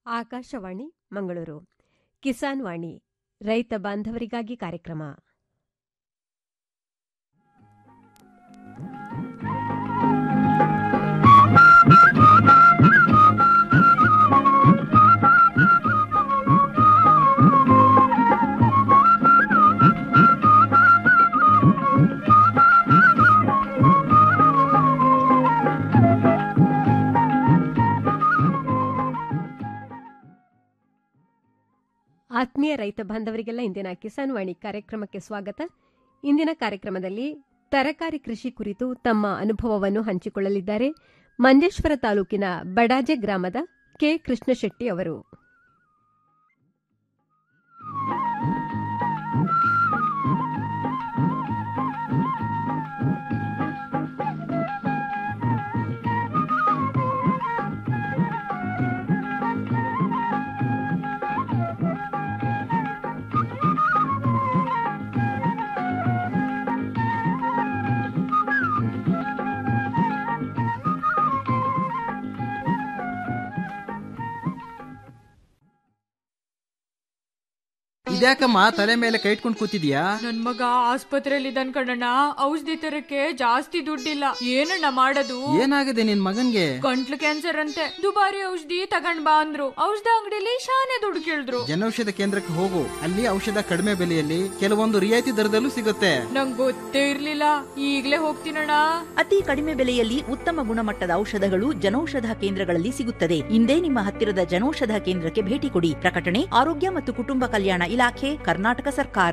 ಆಕಾಶವಾಣಿ ಮಂಗಳೂರು ಕಿಸಾನ್ ವಾಣಿ ರೈತ ಬಾಂಧವರಿಗಾಗಿ ಕಾರ್ಯಕ್ರಮ ಆತ್ಮೀಯ ರೈತ ಬಾಂಧವರಿಗೆಲ್ಲ ಇಂದಿನ ಕಿಸಾನ್ ವಾಣಿ ಕಾರ್ಯಕ್ರಮಕ್ಕೆ ಸ್ವಾಗತ ಇಂದಿನ ಕಾರ್ಯಕ್ರಮದಲ್ಲಿ ತರಕಾರಿ ಕೃಷಿ ಕುರಿತು ತಮ್ಮ ಅನುಭವವನ್ನು ಹಂಚಿಕೊಳ್ಳಲಿದ್ದಾರೆ ಮಂಜೇಶ್ವರ ತಾಲೂಕಿನ ಬಡಾಜೆ ಗ್ರಾಮದ ಕೆ ಕೃಷ್ಣಶೆಟ್ಟಿ ಅವರು ಇದ್ಯಾಕಮ್ಮ ತಲೆ ಮೇಲೆ ಕೈ ಇಟ್ಕೊಂಡು ಕೂತಿದ್ಯಾ ನನ್ ಮಗ ಆಸ್ಪತ್ರೆಯಲ್ಲಿ ಇದ್ದಾನ್ ಕಣಣ್ಣ ಔಷಧಿ ತರಕ್ಕೆ ಜಾಸ್ತಿ ದುಡ್ಡಿಲ್ಲ ಏನಣ್ಣ ಮಾಡೋದು ಏನಾಗಿದೆ ನಿನ್ ಮಗನ್ಗೆ ಗಂಟ್ಲು ಕ್ಯಾನ್ಸರ್ ಅಂತೆ ದುಬಾರಿ ಔಷಧಿ ತಗೊಂಡ್ ಬಾ ಅಂದ್ರು ಔಷಧ ಅಂಗಡಿಲಿ ಶಾನೆ ದುಡ್ಡು ಕೇಳಿದ್ರು ಜನೌಷಧ ಕೇಂದ್ರಕ್ಕೆ ಹೋಗು ಅಲ್ಲಿ ಔಷಧ ಕಡಿಮೆ ಬೆಲೆಯಲ್ಲಿ ಕೆಲವೊಂದು ರಿಯಾಯಿತಿ ದರದಲ್ಲೂ ಸಿಗುತ್ತೆ ನಂಗ್ ಗೊತ್ತೇ ಇರ್ಲಿಲ್ಲ ಈಗ್ಲೇ ಹೋಗ್ತೀನಣ್ಣ ಅತಿ ಕಡಿಮೆ ಬೆಲೆಯಲ್ಲಿ ಉತ್ತಮ ಗುಣಮಟ್ಟದ ಔಷಧಗಳು ಜನೌಷಧ ಕೇಂದ್ರಗಳಲ್ಲಿ ಸಿಗುತ್ತದೆ ಇಂದೇ ನಿಮ್ಮ ಹತ್ತಿರದ ಜನೌಷಧ ಕೇಂದ್ರಕ್ಕೆ ಭೇಟಿ ಕೊಡಿ ಪ್ರಕಟಣೆ ಆರೋಗ್ಯ ಮತ್ತು ಕುಟುಂಬ ಕಲ್ಯಾಣ ಇಲಾಖೆ ಕರ್ನಾಟಕ ಸರ್ಕಾರ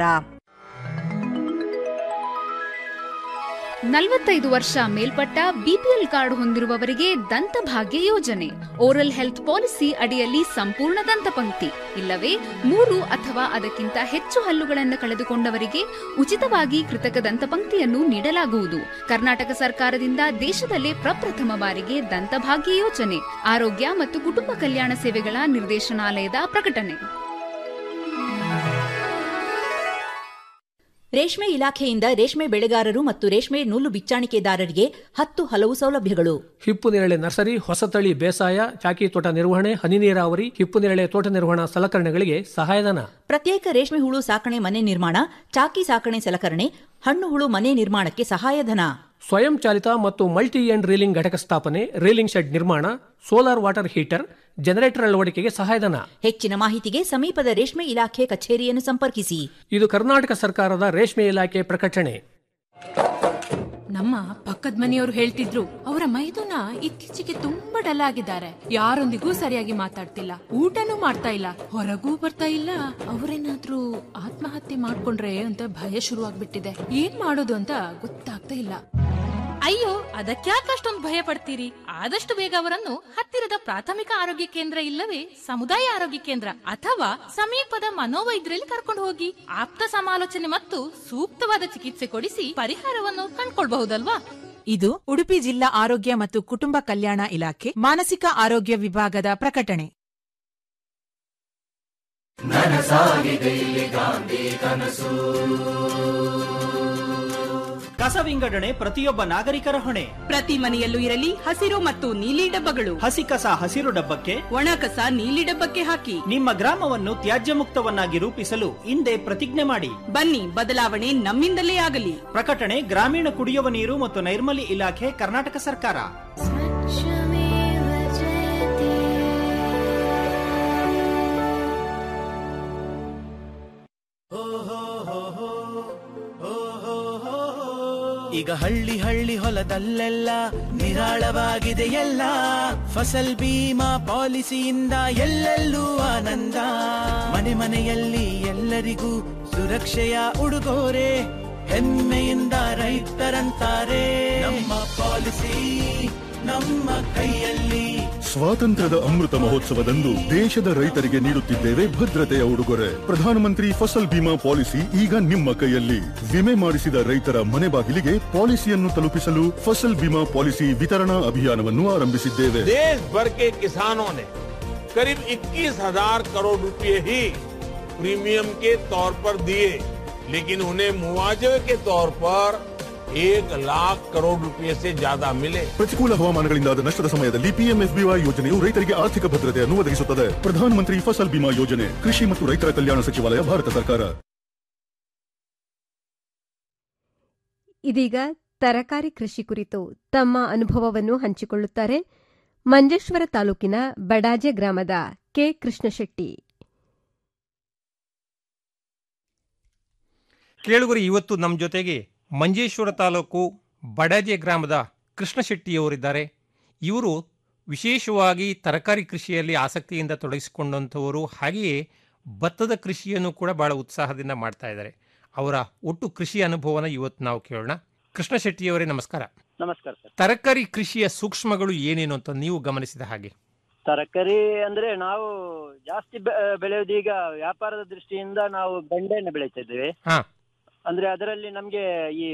ನಲವತ್ತೈದು ವರ್ಷ ಮೇಲ್ಪಟ್ಟ ಬಿಪಿಎಲ್ ಕಾರ್ಡ್ ಹೊಂದಿರುವವರಿಗೆ ದಂತಭಾಗ್ಯ ಯೋಜನೆ ಓರಲ್ ಹೆಲ್ತ್ ಪಾಲಿಸಿ ಅಡಿಯಲ್ಲಿ ಸಂಪೂರ್ಣ ದಂತಪಂಕ್ತಿ ಇಲ್ಲವೇ ಮೂರು ಅಥವಾ ಅದಕ್ಕಿಂತ ಹೆಚ್ಚು ಹಲ್ಲುಗಳನ್ನು ಕಳೆದುಕೊಂಡವರಿಗೆ ಉಚಿತವಾಗಿ ಕೃತಕ ದಂತಪಂಕ್ತಿಯನ್ನು ನೀಡಲಾಗುವುದು ಕರ್ನಾಟಕ ಸರ್ಕಾರದಿಂದ ದೇಶದಲ್ಲೇ ಪ್ರಪ್ರಥಮ ಬಾರಿಗೆ ದಂತಭಾಗ್ಯ ಯೋಜನೆ ಆರೋಗ್ಯ ಮತ್ತು ಕುಟುಂಬ ಕಲ್ಯಾಣ ಸೇವೆಗಳ ನಿರ್ದೇಶನಾಲಯದ ಪ್ರಕಟಣೆ ರೇಷ್ಮೆ ಇಲಾಖೆಯಿಂದ ರೇಷ್ಮೆ ಬೆಳೆಗಾರರು ಮತ್ತು ರೇಷ್ಮೆ ನೂಲು ಬಿಚ್ಚಾಣಿಕೆದಾರರಿಗೆ ಹತ್ತು ಹಲವು ಸೌಲಭ್ಯಗಳು ಹಿಪ್ಪು ನೇರಳೆ ನರ್ಸರಿ ಹೊಸತಳಿ ಬೇಸಾಯ ಚಾಕಿ ತೋಟ ನಿರ್ವಹಣೆ ಹನಿ ನೀರಾವರಿ ಹಿಪ್ಪು ನೇರಳೆ ತೋಟ ನಿರ್ವಹಣಾ ಸಲಕರಣೆಗಳಿಗೆ ಸಹಾಯಧನ ಪ್ರತ್ಯೇಕ ರೇಷ್ಮೆ ಹುಳು ಸಾಕಣೆ ಮನೆ ನಿರ್ಮಾಣ ಚಾಕಿ ಸಾಕಣೆ ಸಲಕರಣೆ ಹಣ್ಣು ಹುಳು ಮನೆ ನಿರ್ಮಾಣಕ್ಕೆ ಸಹಾಯಧನ ಸ್ವಯಂ ಚಾಲಿತ ಮತ್ತು ಮಲ್ಟಿ ಎಂಡ್ ರೀಲಿಂಗ್ ಘಟಕ ಸ್ಥಾಪನೆ ರೀಲಿಂಗ್ ಶೆಡ್ ನಿರ್ಮಾಣ ಸೋಲಾರ್ ವಾಟರ್ ಹೀಟರ್ ಜನರೇಟರ್ ಅಳವಡಿಕೆಗೆ ಸಹಾಯಧನ ಹೆಚ್ಚಿನ ಮಾಹಿತಿಗೆ ಸಮೀಪದ ರೇಷ್ಮೆ ಇಲಾಖೆ ಕಚೇರಿಯನ್ನು ಸಂಪರ್ಕಿಸಿ ಇದು ಕರ್ನಾಟಕ ಸರ್ಕಾರದ ರೇಷ್ಮೆ ಇಲಾಖೆ ಪ್ರಕಟಣೆ ನಮ್ಮ ಪಕ್ಕದ ಮನೆಯವರು ಹೇಳ್ತಿದ್ರು ಅವರ ಮೈದುನ ಇತ್ತೀಚೆಗೆ ತುಂಬಾ ಡಲ್ ಆಗಿದ್ದಾರೆ ಯಾರೊಂದಿಗೂ ಸರಿಯಾಗಿ ಮಾತಾಡ್ತಿಲ್ಲ ಊಟನೂ ಮಾಡ್ತಾ ಇಲ್ಲ ಹೊರಗೂ ಬರ್ತಾ ಇಲ್ಲ ಅವರೇನಾದ್ರೂ ಆತ್ಮಹತ್ಯೆ ಮಾಡ್ಕೊಂಡ್ರೆ ಅಂತ ಭಯ ಶುರುವಾಗ್ಬಿಟ್ಟಿದೆ ಏನ್ ಮಾಡೋದು ಅಂತ ಗೊತ್ತಾಗ್ತಾ ಇಲ್ಲ ಅಯ್ಯೋ ಅದಕ್ಯಾಕೆ ಅಷ್ಟೊಂದು ಭಯ ಪಡ್ತೀರಿ ಆದಷ್ಟು ಬೇಗ ಅವರನ್ನು ಹತ್ತಿರದ ಪ್ರಾಥಮಿಕ ಆರೋಗ್ಯ ಕೇಂದ್ರ ಇಲ್ಲವೇ ಸಮುದಾಯ ಆರೋಗ್ಯ ಕೇಂದ್ರ ಅಥವಾ ಸಮೀಪದ ಮನೋವೈದ್ಯರಲ್ಲಿ ಕರ್ಕೊಂಡು ಹೋಗಿ ಆಪ್ತ ಸಮಾಲೋಚನೆ ಮತ್ತು ಸೂಕ್ತವಾದ ಚಿಕಿತ್ಸೆ ಕೊಡಿಸಿ ಪರಿಹಾರವನ್ನು ಕಂಡ್ಕೊಳ್ಬಹುದಲ್ವಾ ಇದು ಉಡುಪಿ ಜಿಲ್ಲಾ ಆರೋಗ್ಯ ಮತ್ತು ಕುಟುಂಬ ಕಲ್ಯಾಣ ಇಲಾಖೆ ಮಾನಸಿಕ ಆರೋಗ್ಯ ವಿಭಾಗದ ಪ್ರಕಟಣೆ ಕಸ ವಿಂಗಡಣೆ ಪ್ರತಿಯೊಬ್ಬ ನಾಗರಿಕರ ಹೊಣೆ ಪ್ರತಿ ಮನೆಯಲ್ಲೂ ಇರಲಿ ಹಸಿರು ಮತ್ತು ನೀಲಿ ಡಬ್ಬಗಳು ಹಸಿ ಕಸ ಹಸಿರು ಡಬ್ಬಕ್ಕೆ ಒಣ ಕಸ ನೀಲಿ ಡಬ್ಬಕ್ಕೆ ಹಾಕಿ ನಿಮ್ಮ ಗ್ರಾಮವನ್ನು ತ್ಯಾಜ್ಯ ಮುಕ್ತವನ್ನಾಗಿ ರೂಪಿಸಲು ಹಿಂದೆ ಪ್ರತಿಜ್ಞೆ ಮಾಡಿ ಬನ್ನಿ ಬದಲಾವಣೆ ನಮ್ಮಿಂದಲೇ ಆಗಲಿ ಪ್ರಕಟಣೆ ಗ್ರಾಮೀಣ ಕುಡಿಯುವ ನೀರು ಮತ್ತು ನೈರ್ಮಲ್ಯ ಇಲಾಖೆ ಕರ್ನಾಟಕ ಸರ್ಕಾರ ಈಗ ಹಳ್ಳಿ ಹಳ್ಳಿ ಹೊಲದಲ್ಲೆಲ್ಲ ನಿರಾಳವಾಗಿದೆ ಎಲ್ಲ ಫಸಲ್ ಬೀಮಾ ಪಾಲಿಸಿಯಿಂದ ಎಲ್ಲೆಲ್ಲೂ ಆನಂದ ಮನೆ ಮನೆಯಲ್ಲಿ ಎಲ್ಲರಿಗೂ ಸುರಕ್ಷೆಯ ಉಡುಗೊರೆ ಹೆಮ್ಮೆಯಿಂದ ರೈತರಂತಾರೆ ನಮ್ಮ ಪಾಲಿಸಿ ನಮ್ಮ ಕೈಯಲ್ಲಿ ಸ್ವಾತಂತ್ರ್ಯದ ಅಮೃತ ಮಹೋತ್ಸವದಂದು ದೇಶದ ರೈತರಿಗೆ ನೀಡುತ್ತಿದ್ದೇವೆ ಭದ್ರತೆಯ ಉಡುಗೊರೆ ಪ್ರಧಾನಮಂತ್ರಿ ಫಸಲ್ ಬಿಮಾ ಪಾಲಿಸಿ ಈಗ ನಿಮ್ಮ ಕೈಯಲ್ಲಿ ವಿಮೆ ಮಾಡಿಸಿದ ರೈತರ ಮನೆ ಬಾಗಿಲಿಗೆ ಪಾಲಿಸಿಯನ್ನು ತಲುಪಿಸಲು ಫಸಲ್ ಬಿಮಾ ಪಾಲಿಸಿ ವಿತರಣಾ ಅಭಿಯಾನವನ್ನು ಆರಂಭಿಸಿದ್ದೇವೆ देश भर के किसानों ने करीब 21,000 करोड़ रुपए ही प्रीमियम के तौर पर दिए लेकिन उन्हें मुआवजे के तौर पर एक लाख करोड़ रुपए से ज्यादा मिले ಪ್ರತಿಕೂಲ ಹವಾಮಾನಗಳಿಂದಾದ ನಷ್ಟದ ಸಮಯದಲ್ಲಿ ಪಿಎಂಎಫ್ಬಿವೈ ಯೋಜನೆಯು ರೈತರಿಗೆ ಆರ್ಥಿಕ ಭದ್ರತೆಯನ್ನು ಒದಗಿಸುತ್ತದೆ ಪ್ರಧಾನಮಂತ್ರಿ ಫಸಲ್ ಬಿಮಾ ಯೋಜನೆ ಕೃಷಿ ಮತ್ತು ರೈತರ ಕಲ್ಯಾಣ ಸಚಿವಾಲಯ ಭಾರತ ಸರ್ಕಾರ ಇದೀಗ ತರಕಾರಿ ಕೃಷಿ ಕುರಿತು ತಮ್ಮ ಅನುಭವವನ್ನು ಹಂಚಿಕೊಳ್ಳುತ್ತಾರೆ ಮಂಜೇಶ್ವರ ತಾಲೂಕಿನ ಬಡಾಜೆ ಗ್ರಾಮದ ಕೆ ಕೃಷ್ಣಶೆಟ್ಟಿ ಕೇಳುಗರಿ ಇವತ್ತು ನಮ್ಮ ಜೊತೆಗೆ ಮಂಜೇಶ್ವರ ತಾಲೂಕು ಬಡಾಜೆ ಗ್ರಾಮದ ಕೃಷ್ಣಶೆಟ್ಟಿಯವರಿದ್ದಾರೆ ಇವರು ವಿಶೇಷವಾಗಿ ತರಕಾರಿ ಕೃಷಿಯಲ್ಲಿ ಆಸಕ್ತಿಯಿಂದ ತೊಡಗಿಸಿಕೊಂಡಂಥವರು ಹಾಗೆಯೇ ಭತ್ತದ ಕೃಷಿಯನ್ನು ಕೂಡ ಬಹಳ ಉತ್ಸಾಹದಿಂದ ಮಾಡ್ತಾ ಇದ್ದಾರೆ ಅವರ ಒಟ್ಟು ಕೃಷಿ ಅನುಭವನ ಇವತ್ತು ನಾವು ಕೇಳೋಣ ಕೃಷ್ಣಶೆಟ್ಟಿಯವರೇ ನಮಸ್ಕಾರ ನಮಸ್ಕಾರ ಸರ್ ತರಕಾರಿ ಕೃಷಿಯ ಸೂಕ್ಷ್ಮಗಳು ಏನೇನು ಅಂತ ನೀವು ಗಮನಿಸಿದ ಹಾಗೆ ತರಕಾರಿ ಅಂದ್ರೆ ನಾವು ಜಾಸ್ತಿ ಬೆ- ಬೆಳೆಯೋದು ಈಗ ವ್ಯಾಪಾರದ ದೃಷ್ಟಿಯಿಂದ ನಾವು ಬೆಂಡೆಯನ್ನು ಬೆಳೀತಾ ಇದ್ದೇವೆ ಹಾ ಅಂದ್ರೆ ಅದರಲ್ಲಿ ನಮ್ಗೆ ಈ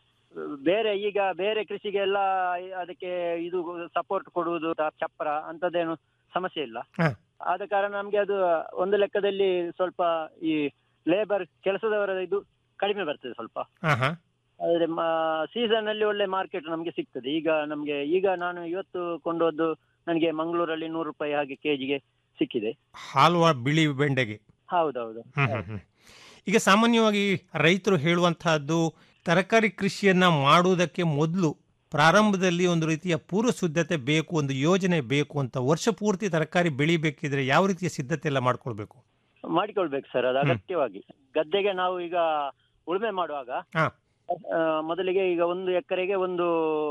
ಬೇರೆ ಈಗ ಬೇರೆ ಕೃಷಿಗೆಲ್ಲ ಅದಕ್ಕೆ ಇದು ಸಪೋರ್ಟ್ ಕೊಡುವುದು ತ- ಚಪ್ಪರ ಅಂತದ್ದೇನು ಸಮಸ್ಯೆ ಇಲ್ಲ ಹಾ. ಆದ ಕಾರಣ ನಮ್ಗೆ ಅದು ಒಂದು ಲೆಕ್ಕದಲ್ಲಿ ಸ್ವಲ್ಪ ಈ ಲೇಬರ್ ಕೆಲಸದವರ ಇದು ಕಡಿಮೆ ಬರ್ತದೆ ಸ್ವಲ್ಪ ಹಾ ಹಾ ಆದ್ರೆ ಸೀಸನ್ ಅಲ್ಲಿ ಒಳ್ಳೆ ಮಾರ್ಕೆಟ್ ನಮ್ಗೆ ಸಿಗ್ತದೆ ಈಗ ನಮ್ಗೆ ಈಗ ನಾನು ಇವತ್ತು ಕೊಂಡೋದ್ದು ನನಗೆ ಮಂಗಳೂರಲ್ಲಿ ನೂರು ರೂಪಾಯಿ ಹಾಗೆ ಕೆಜಿಗೆ ಸಿಕ್ಕಿದೆ ಹಾಲ್ವಾ ಬಿಳಿ ಬೆಂಡೆಗೆ ಹೌದೌದು ಹ್ಮ್, ಹ್ಮ್, ಹ್ಮ್. ಈಗ ಸಾಮಾನ್ಯವಾಗಿ ರೈತರು ಹೇಳುವಂತಹದ್ದು ತರಕಾರಿ ಕೃಷಿಯನ್ನ ಮಾಡುವುದಕ್ಕೆ ಮೊದಲು ಪ್ರಾರಂಭದಲ್ಲಿ ಒಂದು ರೀತಿಯ ಪೂರ್ವ ಸಿದ್ಧತೆ ಬೇಕು ಒಂದು ಯೋಜನೆ ಬೇಕು ಅಂತ ವರ್ಷ ಪೂರ್ತಿ ತರಕಾರಿ ಬೆಳಿಬೇಕಿದ್ರೆ ಯಾವ ರೀತಿಯ ಸಿದ್ಧತೆ ಎಲ್ಲ ಮಾಡ್ಕೊಳ್ಬೇಕು ಮಾಡಿಕೊಳ್ಬೇಕು ಸರ್ ಅದು ಅಗತ್ಯವಾಗಿ ಗದ್ದೆಗೆ ನಾವು ಈಗ ಉಳುಮೆ ಮಾಡುವಾಗ ಹಾ ಆ, ಮೊದಲಿಗೆ ಈಗ ಒಂದು ಎಕರೆಗೆ ಒಂದು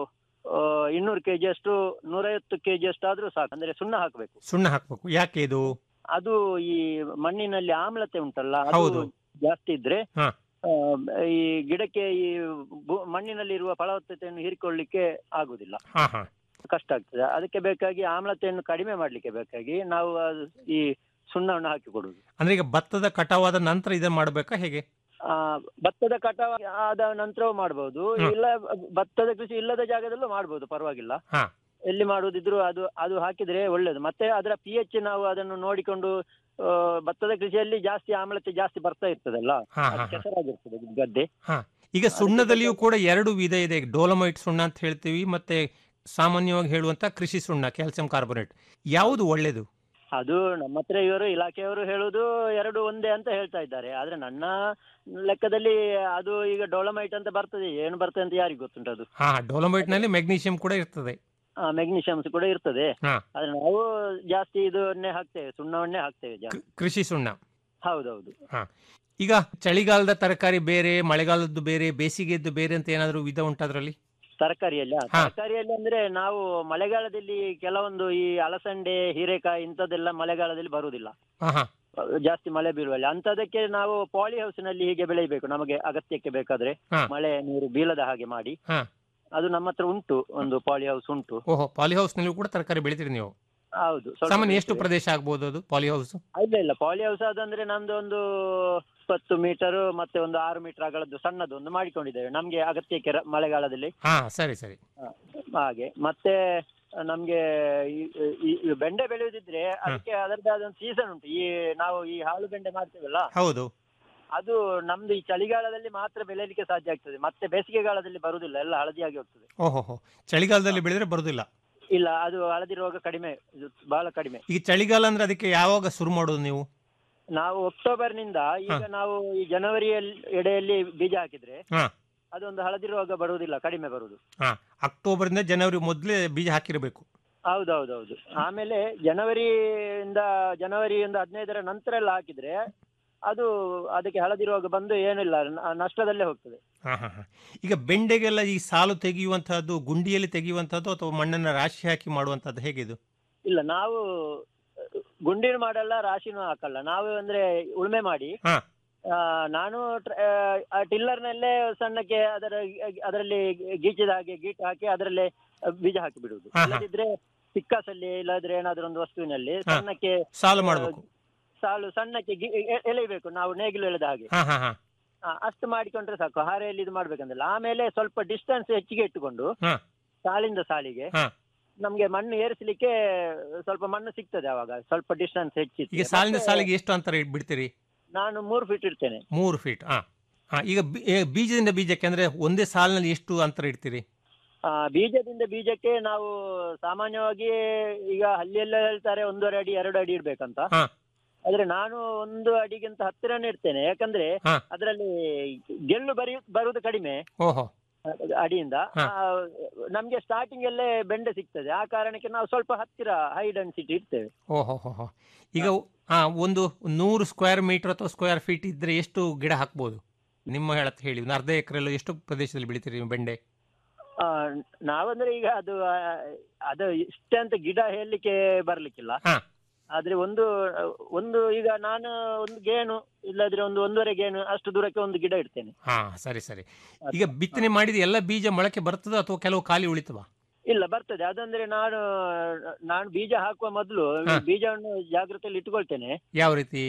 ಆ, ಇನ್ನೂರು ಕೆಜಿ ಅಷ್ಟು ನೂರೈವತ್ತು ಕೆಜಿ ಅಷ್ಟು ಆದ್ರೂ ಸಾಕು ಅಂದ್ರೆ ಸುಣ್ಣ ಹಾಕಬೇಕು ಸುಣ್ಣ ಹಾಕ್ಬೇಕು ಯಾಕೆ ಇದು ಅದು ಈ ಮಣ್ಣಿನಲ್ಲಿ ಆಮ್ಲತೆ ಉಂಟಲ್ಲ ಹೌದು. ಅದು ಜಾಸ್ತಿ ಇದ್ರೆ ಹಾ ಆ, ಈ ಗಿಡಕ್ಕೆ ಈ ಭೂ- ಮಣ್ಣಿನಲ್ಲಿರುವ ಫಲವತ್ತತೆಯನ್ನು ಹೀರಿಕೊಳ್ಳಿಕ್ಕೆ ಆಗುದಿಲ್ಲ ಹಾ ಹಾ ಕಷ್ಟ ಆಗ್ತದೆ ಅದಕ್ಕೆ ಬೇಕಾಗಿ ಆಮ್ಲತೆಯನ್ನು ಕಡಿಮೆ ಮಾಡ್ಲಿಕ್ಕೆ ಬೇಕಾಗಿ ನಾವು ಅದು ಈ ಸುಣ್ಣವನ್ನು ಹಾಕಿ ಕೊಡುದು ಅಂದ್ರೆ ಈಗ ಭತ್ತದ ಕಟಾವಾದ ನಂತರ ಇದನ್ನ ಮಾಡ್ಬೇಕಾ ಹೇಗೆ ಆ, ಭತ್ತದ ಕಟಾವು ಆದ ನಂತರವೂ ಮಾಡಬಹುದು ಇಲ್ಲ ಭತ್ತದ ಕೃಷಿ ಇಲ್ಲದ ಜಾಗದಲ್ಲೂ ಮಾಡಬಹುದು ಪರವಾಗಿಲ್ಲ ಹಾ ಎಲ್ಲಿ ಮಾಡುವುದಿದ್ರು ಅದು ಅದು ಹಾಕಿದ್ರೆ ಒಳ್ಳೇದು ಮತ್ತೆ ಅದರ ಪಿ ಎಚ್ ನಾವು ಅದನ್ನು ನೋಡಿಕೊಂಡು ಆ, ಭತ್ತದ ಕೃಷಿಯಲ್ಲಿ ಜಾಸ್ತಿ ಆಮ್ಲತೆ ಜಾಸ್ತಿ ಬರ್ತಾ ಇರ್ತದಲ್ಲ ಹಾ, ಅದು ಹಾ, ಹಾ. ಕೆಸರಾಗಿರ್ತದೆ ಗದ್ದೆ ಹಾ ಈಗ ಸುಣ್ಣದಲ್ಲಿಯೂ ಕೂಡ ಎರಡು ವಿಧ ಇದೆ ಡೋಲಮೈಟ್ ಸುಣ್ಣ ಅಂತ ಹೇಳ್ತೀವಿ ಮತ್ತೆ ಸಾಮಾನ್ಯವಾಗಿ ಹೇಳುವಂತ ಕೃಷಿ ಸುಣ್ಣ ಕ್ಯಾಲ್ಸಿಯಂ ಕಾರ್ಬೋನೇಟ್ ಯಾವುದು ಒಳ್ಳೇದು ಅದು ನಮ್ಮ ಹತ್ರ ಇವರು ಇಲಾಖೆಯವರು ಹೇಳುವುದು ಎರಡು ಒಂದೇ ಅಂತ ಹೇಳ್ತಾ ಇದ್ದಾರೆ ಆದ್ರೆ ನನ್ನ ಲೆಕ್ಕದಲ್ಲಿ ಅದು ಈಗ ಡೊಲಮೈಟ್ ಅಂತ ಬರ್ತದೆ ಏನು ಬರ್ತದೆ ಅಂತ ಯಾರಿಗೆ ಗೊತ್ತುಂಟು ಅದು ಹಾ ಡೋಲಮೈಟ್ ನಲ್ಲಿ ಮೆಗ್ನೀಷಿಯಂ ಕೂಡ ಇರ್ತದೆ ಮೆಗ್ನೀಷಿಯಮ್ಸ್ ಕೂಡ ಇರ್ತದೆ ಹಾ ಆದ್ರೆ ನಾವು ಜಾಸ್ತಿ ಇದನ್ನೇ ಹಾಕ್ತೇವೆ ಸುಣ್ಣವನ್ನೇ ಹಾಕ್ತೇವೆ ಜಾಸ್ತಿ ಕೃಷಿ ಸುಣ್ಣ ಹೌದೌದು ಹಾ ಈಗ ಚಳಿಗಾಲದ ತರಕಾರಿ ಬೇರೆ ಮಳೆಗಾಲದ್ದು ಬೇರೆ ಬೇಸಿಗೆದ್ದು ಬೇರೆ ಅಂತ ಏನಾದರೂ ವಿಧ ಉಂಟದ್ರಲ್ಲಿ ತರಕಾರಿಯಲ್ಲಿ ಆ, ಹಾ. ತರಕಾರಿಯಲ್ಲಿ ಅಂದ್ರೆ ನಾವು ಮಳೆಗಾಲದಲ್ಲಿ ಕೆಲವೊಂದು ಈ ಅಲಸಂಡೆ ಹೀರೆಕಾಯಿ ಇಂಥದ್ದೆಲ್ಲ ಮಳೆಗಾಲದಲ್ಲಿ ಬರುವುದಿಲ್ಲ ಹಾ ಹಾ ಜಾಸ್ತಿ ಮಳೆ ಬೀಳುವಲ್ಲಿ ಅಂತದಕ್ಕೆ ನಾವು ಪಾಲಿ ಹೌಸ್ ನಲ್ಲಿ ಹೀಗೆ ಬೆಳೆಯಬೇಕು ನಮಗೆ ಅಗತ್ಯಕ್ಕೆ ಬೇಕಾದ್ರೆ ಹಾ. ಮಳೆ ನೀರು ಬೀಳದ ಹಾಗೆ ಮಾಡಿ ಹಾ ಅದು ನಮ್ಮ ಹತ್ರ ಉಂಟು ಒಂದು ಪಾಲಿ ಹೌಸ್ ಉಂಟು ಓಹೋ ಪಾಲಿ ಹೌಸ್ ನಲ್ಲಿ ಕೂಡ ತರಕಾರಿ ಬೆಳಿತೀರಿ ನೀವು ಹೌದು ಸ್ವಲ್ಪ ಸಾಮಾನ್ಯ ಎಷ್ಟು ಬೆಳಿತೇವೆ. ಪ್ರದೇಶ ಆಗ್ಬೋದು ಅದು ಪಾಲಿ ಹೌಸ್ ಇಲ್ಲ ಇಲ್ಲ ಪಾಲಿ ಹೌಸ್ ಅದಂದ್ರೆ ನಮ್ದು ಒಂದು ಇಪ್ಪತ್ತು ಮೀಟರ್ ಮತ್ತೆ ಒಂದು ಆರು ಮೀಟರ್ ಅಗಲದ್ದು ಸಣ್ಣದು ಒಂದು ಮಾಡಿಕೊಂಡಿದ್ದೇವೆ ನಮ್ಗೆ ಅಗತ್ಯಕ್ಕೆ ರ- ಮಳೆಗಾಲದಲ್ಲಿ ಹಾ ಸರಿ ಸರಿ ಹ, ಹಾಗೆ ಮತ್ತೆ ನಮ್ಗೆ ಈ- ಈ ಈ ಬೆಂಡೆ ಬೆಳೆಯುದಿದ್ರೆ ಅದಕ್ಕೆ ಅದರದ್ದಾದ ಒಂದು ಸೀಸನ್ ಉಂಟು ಈ ನಾವು ಈ ಹಾಳು ಬೆಂಡೆ ಮಾಡ್ತೇವಲ್ಲ ಹೌದು ಅದು ನಮ್ದು ಈ ಚಳಿಗಾಲದಲ್ಲಿ ಮಾತ್ರ ಬೆಳೆಯಲಿಕ್ಕೆ ಸಾಧ್ಯ ಆಗ್ತದೆ ಮತ್ತೆ ಬೇಸಿಗೆಗಾಲದಲ್ಲಿ ಬರುವುದಿಲ್ಲ ಎಲ್ಲ ಹಳದಿಯಾಗಿ ಹೋಗ್ತದೆ ಓಹೋ ಹೋ ಚಳಿಗಾಲದಲ್ಲಿ ಬೆಳೆದ್ರೆ ಬರುದಿಲ್ಲ ಇಲ್ಲ ಅದು ಹಳದಿ ರೋಗ ಕಡಿಮೆ ಇದು ಬಹಳ ಕಡಿಮೆ ಈಗ ಚಳಿಗಾಲ ಅಂದ್ರೆ ಅದಕ್ಕೆ ಯಾವಾಗ ಶುರು ಮಾಡೋದು ನೀವು ನಾವು ಅಕ್ಟೋಬರ್ ನಿಂದ ಈಗ ನಾವು ಈ ಜನವರಿಯಲ್ಲಿ ಎಡೆಯಲ್ಲಿ ಬೀಜ ಹಾಕಿದ್ರೆ ಹಾ ಅದೊಂದು ಹಳದಿ ರೋಗ ಬರುವುದಿಲ್ಲ ಕಡಿಮೆ ಬರುವುದು ಹಾ ಅಕ್ಟೋಬರ್ ಇಂದ ಜನವರಿ ಮೊದಲೇ ಬೀಜ ಹಾಕಿರಬೇಕು ಹೌದೌದೌದು ಆಮೇಲೆ ಜನವರಿಯಿಂದ ಜನವರಿಯಿಂದ ಹದಿನೈದರ ನಂತರ ಎಲ್ಲ ಹಾಕಿದ್ರೆ ಅದು ಅದಕ್ಕೆ ಹಳದಿ ರೋಗ ಬಂದು ಏನಿಲ್ಲ ನ- ನಷ್ಟದಲ್ಲೇ ಹೋಗ್ತದೆ ಹಾ ಹಾ ಹಾ ಈಗ ಬೆಂಡೆಗೆಲ್ಲ ಈ ಸಾಲು ತೆಗೆಯುವಂತಹದ್ದು ಗುಂಡಿಯಲ್ಲಿ ತೆಗೆಯುವಂತಹದ್ದು ಅಥವಾ ಮಣ್ಣನ್ನ ರಾಶಿ ಹಾಕಿ ಮಾಡುವಂತಹದ್ದು ಹೇಗಿದು ಇಲ್ಲ ನಾವು ಗುಂಡಿನ ಮಾಡಲ್ಲ ರಾಶಿನೂ ಹಾಕಲ್ಲ ನಾವು ಅಂದ್ರೆ ಉಳುಮೆ ಮಾಡಿ ಹಾ ಆ, ನಾನು ಟಿಲ್ಲರ್ ನಲ್ಲೇ ಸಣ್ಣಕ್ಕೆ ಅದರ ಅದರಲ್ಲಿ ಗೀಚಿದ ಹಾಗೆ ಗೀಟು ಹಾಕಿ ಅದರಲ್ಲೇ ಬೀಜ ಹಾಕಿ ಬಿಡುವುದು ಹಾ, ಹಾ. ಇಲ್ಲದಿದ್ರೆ ಸಿಕ್ಕಾಸಲ್ಲಿ ಇಲ್ಲದ್ರೆ ಏನಾದ್ರೂ ಒಂದು ವಸ್ತುವಿನಲ್ಲಿ ಹಾ. ಸಣ್ಣಕ್ಕೆ ಸಾಲು ಆ, ಮಾಡ್ಬೇಕು ಸಾಲು ಸಣ್ಣಕ್ಕೆ ಗಿ- ಎ- ಎಳೆಯಬೇಕು ನಾವು ನೇಗಿಲು ಎಳೆದ ಹಾಗೆ ಹಾ ಹಾ ಹಾ ಆ, ಅಷ್ಟು ಮಾಡಿಕೊಂಡ್ರೆ ಸಾಕು ಹಾರೆಯಲ್ಲಿ ಇದು ಮಾಡ್ಬೇಕಂದ್ರೆ ಆಮೇಲೆ ಸ್ವಲ್ಪ ಡಿಸ್ಟೆನ್ಸ್ ಹೆಚ್ಚಿಗೆ ಇಟ್ಟುಕೊಂಡು ಹಾ ಸಾಲಿಂದ ಸಾಲಿಗೆ ಹಾ ನಮ್ಗೆ ಮಣ್ಣು ಏರಿಸಲಿಕ್ಕೆ ಸ್ವಲ್ಪ ಮಣ್ಣು ಸಿಗ್ತದೆ ಅವಾಗ ಸ್ವಲ್ಪ ಡಿಸ್ಟೆನ್ಸ್ ಹೆಚ್ಚಿತ್ತು ಈಗ ಸಾಲಿನ ಮತ್ತೆ ಸಾಲಿಗೆ ಎಷ್ಟು ಅಂತರ ಇಟ್ ಬಿಡ್ತೀರಿ ನಾನು ಮೂರು ಫೀಟ್ ಇಡ್ತೇನೆ ಮೂರು ಫೀಟ್ ಹಾ ಹಾ ಈಗ ಬಿ- ಏ, ಬೀಜದಿಂದ ಬೀಜಕ್ಕೆ ಅಂದ್ರೆ ಒಂದೇ ಸಾಲಿನಲ್ಲಿ ಎಷ್ಟು ಅಂತರ ಇಡ್ತೀರಿ ಆ, ಬೀಜದಿಂದ ಬೀಜಕ್ಕೆ ನಾವು ಸಾಮಾನ್ಯವಾಗಿ ಈಗ ಹಳ್ಳಿಯೆಲ್ಲ ಹೇಳ್ತಾರೆ ಒಂದೂವರೆ ಅಡಿ ಎರಡು ಅಡಿ ಇಡ್ಬೇಕಂತ ಹಾ. ಆದ್ರೆ ನಾನು ಒಂದು ಅಡಿಗಿಂತ ಹತ್ತಿರನೇ ಇಡ್ತೇನೆ ಯಾಕಂದ್ರೆ ಹಾ. ಅದರಲ್ಲಿ ಗೆಲ್ಲು ಬರಿ ಬರುವುದು ಕಡಿಮೆ ಓಹೋ ಅ- ಅಡಿಯಿಂದ ಹಾ. ಆ, ನಮ್ಗೆ ಸ್ಟಾರ್ಟಿಂಗ್ ಅಲ್ಲೇ ಬೆಂಡೆ ಸಿಗ್ತದೆ ಆ ಕಾರಣಕ್ಕೆ ನಾವು ಸ್ವಲ್ಪ ಹತ್ತಿರ ಹೈ ಡೆನ್ಸಿಟಿ ಇಡ್ತೇವೆ ಓಹೋ ಹೋ ಹೋ ಈಗ ಹಾ ಒಂದು ನೂರು ಸ್ಕ್ವೇರ್ ಮೀಟರ್ ಅಥವಾ ಸ್ಕ್ವೇರ್ ಫೀಟ್ ಇದ್ರೆ ಎಷ್ಟು ಗಿಡ ಹಾಕ್ಬೋದು ನಿಮ್ಮ ಹೇಳತ್ ಹೇಳಿ ಒಂದು ಅರ್ಧ ಎಕರೆಲ್ಲ ಎಷ್ಟು ಪ್ರದೇಶದಲ್ಲಿ ಬೆಳಿತೀರಿ ನೀವು ಬೆಂಡೆ ಆ, ನಾವಂದ್ರೆ ಈಗ ಅದು ಆ, ಅದು ಇಷ್ಟೇ ಅಂತ ಗಿಡ ಹೇಳಲಿಕ್ಕೆ ಬರ್ಲಿಕ್ಕಿಲ್ಲ ಹಾ. ಆದ್ರೆ ಒಂದು ಒಂದು ಈಗ ನಾನು ಒಂದು ಗೇಣು ಇಲ್ಲದ್ರೆ ಒಂದು ಒಂದೂವರೆ ಗೇಣು ಅಷ್ಟು ದೂರಕ್ಕೆ ಒಂದು ಗಿಡ ಇಡ್ತೇನೆ ಹಾ ಸರಿ ಸರಿ ಈಗ ಬಿತ್ತನೆ ಮಾಡಿದ ಎಲ್ಲ ಬೀಜ ಮೊಳಕೆ ಬರ್ತದ ಅಥವಾ ಕೆಲವು ಖಾಲಿ ಉಳಿತವ ಇಲ್ಲ ಬರ್ತದೆ ಅದಂದ್ರೆ ನಾನು ನಾನು ಬೀಜ ಹಾಕುವ ಮೊದಲು ಹಾ. ಬೀಜವನ್ನು ಜಾಗೃತಿಯಲ್ಲಿ ಇಟ್ಟುಕೊಳ್ತೇನೆ ಯಾವ ರೀತಿ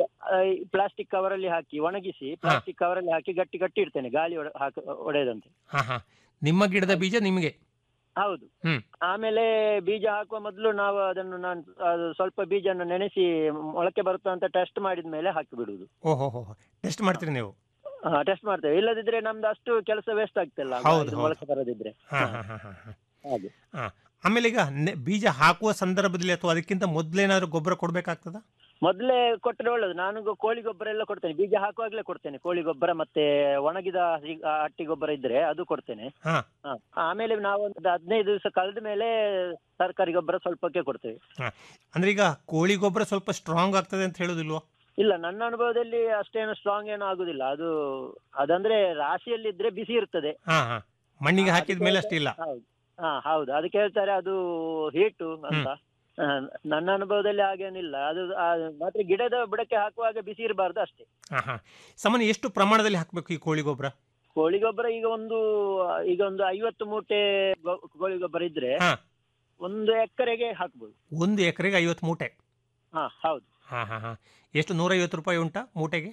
ಪ್ಲಾಸ್ಟಿಕ್ ಕವರ್ ಅಲ್ಲಿ ಹಾಕಿ ಒಣಗಿಸಿ ಪ್ಲಾಸ್ಟಿಕ್ ಕವರ್ ಅಲ್ಲಿ ಹಾಕಿ ಗಟ್ಟಿ ಗಟ್ಟಿ ಇಡ್ತೇನೆ ಗಾಳಿ ಹೊಡೆ- ಹಾಕ ಒಡೆಯದಂತೆ ಹಾ ಹಾ ನಿಮ್ಮ ಗಿಡದ ಬೀಜ ನಿಮಗೆ ಹೌದು ಹ್ಮ್ ಆಮೇಲೆ ಬೀಜ ಹಾಕುವ ಮೊದಲು ನಾವು ಅದನ್ನು ನಾನು ಅದು ಸ್ವಲ್ಪ ಬೀಜವನ್ನು ನೆನೆಸಿ ಮೊಳಕೆ ಬರುತ್ತಾ ಅಂತ ಟೆಸ್ಟ್ ಮಾಡಿದ ಮೇಲೆ ಹಾಕಿ ಬಿಡುವುದು ಓಹೋ ಹೋ ಟೆಸ್ಟ್ ಮಾಡ್ತೀರಿ ನೀವು ಟೆಸ್ಟ್ ಮಾಡ್ತೇವೆ ಇಲ್ಲದಿದ್ರೆ ನಮ್ದು ಅಷ್ಟು ಕೆಲಸ ವೇಸ್ಟ್ ಆಗ್ತಿಲ್ಲ ಹೌದು, ಇದು ಹೌದು. ಮೊಳಕೆ ಬರದಿದ್ರೆ ಹಾ ಹಾ ಹಾ ಹಾ ಹಾ. ಹಾಗೆ ಹಾ ಆಮೇಲೆ ಈಗ ನೆ- ಬೀಜ ಹಾಕುವ ಸಂದರ್ಭದಲ್ಲಿ ಅಥವಾ ಅದಕ್ಕಿಂತ ಮೊದಲೇನಾದ್ರೂ ಗೊಬ್ಬರ ಕೊಡ್ಬೇಕಾಗ್ತದ ಮೊದಲೇ ಕೊಟ್ಟರೆ ಒಳ್ಳೇದು ನಾನು ಗೊ- ಕೋಳಿ ಗೊಬ್ಬರ ಎಲ್ಲ ಕೊಡ್ತೇನೆ ಬೀಜ ಹಾಕುವಾಗಲೇ ಕೊಡ್ತೇನೆ ಕೋಳಿ ಗೊಬ್ಬರ ಮತ್ತೆ ಒಣಗಿದ ಹಸಿ- ಆ ಹಟ್ಟಿ ಗೊಬ್ಬರ ಇದ್ರೆ ಅದು ಕೊಡ್ತೇನೆ ಹಾ ಹ. ಆಮೇಲೆ ನಾವು ಒಂದು ಹದಿನೈದು ದಿವಸ ಕಳೆದ ಮೇಲೆ ತರಕಾರಿ ಗೊಬ್ಬರ ಸ್ವಲ್ಪಕ್ಕೆ ಕೊಡ್ತೇವೆ ಹಾ ಅಂದ್ರೆ ಈಗ ಕೋಳಿ ಗೊಬ್ಬರ ಸ್ವಲ್ಪ ಸ್ಟ್ರಾಂಗ್ ಆಗ್ತದೆ ಅಂತ ಹೇಳುದಿಲ್ವಾ ಇಲ್ಲ ನನ್ನ ಅನುಭವದಲ್ಲಿ ಅಷ್ಟೇನು ಸ್ಟ್ರಾಂಗ್ ಏನು ಆಗುದಿಲ್ಲ ಅದು ಅದಂದ್ರೆ ರಾಶಿಯಲ್ಲಿ ಇದ್ರೆ ಬಿಸಿ ಇರ್ತದೆ ಹಾ ಹಾ ಮಣ್ಣಿಗೆ ಹಾಕಿದ ಮೇಲೆ ಅಷ್ಟಿಲ್ಲ ಹೌದು ಹಾ ಹೌದು ಅದಕ್ಕೆ ಹೇಳ್ತಾರೆ ಅದು ಹೀಟು ಅಂತ ಆ, ನನ್ನ ಅನುಭವದಲ್ಲಿ ಹಾಗೇನಿಲ್ಲ ಅದು ಆ, ಮಾತ್ರ ಗಿಡದ ಬುಡಕ್ಕೆ ಹಾಕುವಾಗ ಬಿಸಿ ಇರಬಾರ್ದು ಅಷ್ಟೇ ಹಾ ಹಾ ಸಾಮಾನ್ಯ ಎಷ್ಟು ಪ್ರಮಾಣದಲ್ಲಿ ಹಾಕ್ಬೇಕು ಈ ಕೋಳಿ ಗೊಬ್ಬರ ಕೋಳಿ ಗೊಬ್ಬರ ಈಗ ಒಂದು ಈಗ ಒಂದು ಐವತ್ತು ಮೂಟೆ ಗೊ- ಕೋಳಿ ಗೊಬ್ಬರ ಇದ್ರೆ ಹಾ ಒಂದು ಎಕರೆಗೆ ಹಾಕ್ಬೋದು ಒಂದು ಎಕರೆಗೆ ಐವತ್ತು ಮೂಟೆ ಹಾ ಹೌದು ಹಾ ಹಾ ಹಾ ಎಷ್ಟು ನೂರೈವತ್ತು ರೂಪಾಯಿ ಉಂಟಾ ಮೂಟೆಗೆ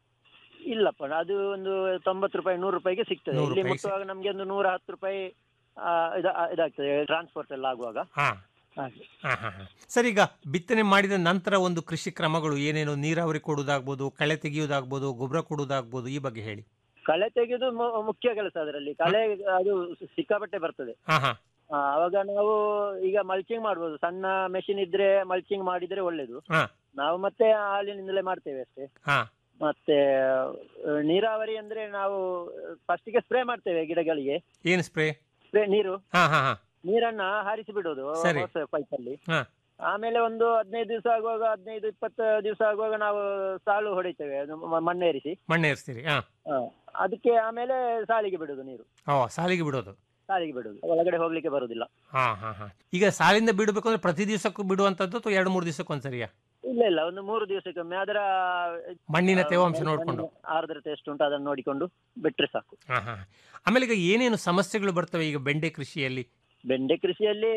ಇಲ್ಲಪ್ಪ ಅದು ಒಂದು ತೊಂಬತ್ತು ರೂಪಾಯಿ ನೂರು ರೂಪಾಯಿಗೆ ಸಿಗ್ತದೆ ನೂರು ಇಲ್ಲಿ ರೂಪಾಯಿಗೆ ಮುಟ್ಟುವಾಗ ನಮ್ಗೆ ಒಂದು ನೂರ ಹತ್ತು ರೂಪಾಯಿ ಆ, ಇದ- ಆ, ಇದಾಗ್ತದೆ ಟ್ರಾನ್ಸ್ಪೋರ್ಟ್ ಎಲ್ಲ ಆಗುವಾಗ ಹಾ ಹಾಗೆ ಹಾ ಹಾ ಹಾ ಸರಿ ಈಗ ಬಿತ್ತನೆ ಮಾಡಿದ ನಂತರ ಒಂದು ಕೃಷಿ ಕ್ರಮಗಳು ಏನೇನು ನೀರಾವರಿ ಕೊಡುವುದಾಗ್ಬೋದು ಕಳೆ ತೆಗೆಯುವುದಾಗ್ಬೋದು ಗೊಬ್ಬರ ಕೊಡುವುದಾಗ್ಬೋದು ಈ ಬಗ್ಗೆ ಹೇಳಿ ಕಳೆ ತೆಗೆದು ಮು- ಮುಖ್ಯ ಕೆಲಸ ಅದರಲ್ಲಿ ಕಳೆ ಅದು ಸಿಕ್ಕಾಪಟ್ಟೆ ಬರ್ತದೆ ಹಾ ಹಾ ಆ, ಅವಾಗ ನಾವು ಈಗ ಮಲ್ಚಿಂಗ್ ಮಾಡ್ಬೋದು ಸಣ್ಣ ಮೆಷಿನ್ ಇದ್ರೆ ಮಲ್ಚಿಂಗ್ ಮಾಡಿದ್ರೆ ಒಳ್ಳೇದು ಹಾ ನಾವು ಮತ್ತೆ ಹಾಲಿನಿಂದಲೇ ಮಾಡ್ತೇವೆ ಅಷ್ಟೇ ಹಾ ಮತ್ತೆ ಆ, ನೀರಾವರಿ ಅಂದ್ರೆ ನಾವು ಫಸ್ಟಿಗೆ ಸ್ಪ್ರೇ ಮಾಡ್ತೇವೆ ಗಿಡಗಳಿಗೆ ಏನು ಸ್ಪ್ರೇ ಸ್ಪ್ರೇ ನೀರು ಹಾ ಹಾ ಹಾ ನೀರನ್ನ ಹಾರಿಸಿ ಬಿಡೋದು ಸರಿ. ಹೊಸ ಪೈಪಲ್ಲಿ ಹಾ ಆಮೇಲೆ ಒಂದು ಹದಿನೈದು ದಿವಸ ಆಗುವಾಗ ಹದಿನೈದು ಇಪ್ಪತ್ತು ದಿವಸ ಆಗುವಾಗ ನಾವು ಸಾಲು ಹೊಡಿತೇವೆ ಅದು ಮ- ಮಣ್ಣೇರಿಸಿ ಮಣ್ಣು ಏರಿಸ್ತೀರಿ ಹಾ ಆ, ಅದಕ್ಕೆ ಆಮೇಲೆ ಸಾಲಿಗೆ ಬಿಡುದು ನೀರು ಓ ಸಾಲಿಗೆ ಬಿಡೋದು ಸಾಲಿಗೆ ಬಿಡುದು ಒಳಗಡೆ ಹೋಗ್ಲಿಕ್ಕೆ ಬರುದಿಲ್ಲ ಹಾ ಹಾ ಹಾ ಈಗ ಸಾಲಿಂದ ಬಿಡಬೇಕು ಅಂದ್ರೆ ಪ್ರತಿ ದಿವಸಕ್ಕೂ ಬಿಡುವಂತದ್ದು ಅಥವಾ ಎರಡು ಮೂರು ದಿವಸಕ್ಕೆ ಒಂದ್ಸರಿಯಾ ಇಲ್ಲ ಇಲ್ಲ ಒಂದು ಮೂರು ದಿವಸಕ್ಕೊಮ್ಮೆ ಅದರ ಮಣ್ಣಿನ ಆ, ತೇವಾಂಶ ಮಣ್ಣಿನ ನೋಡ್ಕೊಂಡು. ಆರ್ದ್ರತೆ ಎಷ್ಟು ಉಂಟು ಅದನ್ನು ನೋಡಿಕೊಂಡು ಬಿಟ್ರೆ ಸಾಕು ಹಾ ಹಾ ಆಮೇಲೆ ಈಗ ಏನೇನು ಸಮಸ್ಯೆಗಳು ಬರ್ತವೆ ಈಗ ಬೆಂಡೆ ಕೃಷಿಯಲ್ಲಿ ಬೆಂಡೆ ಕೃಷಿಯಲ್ಲಿ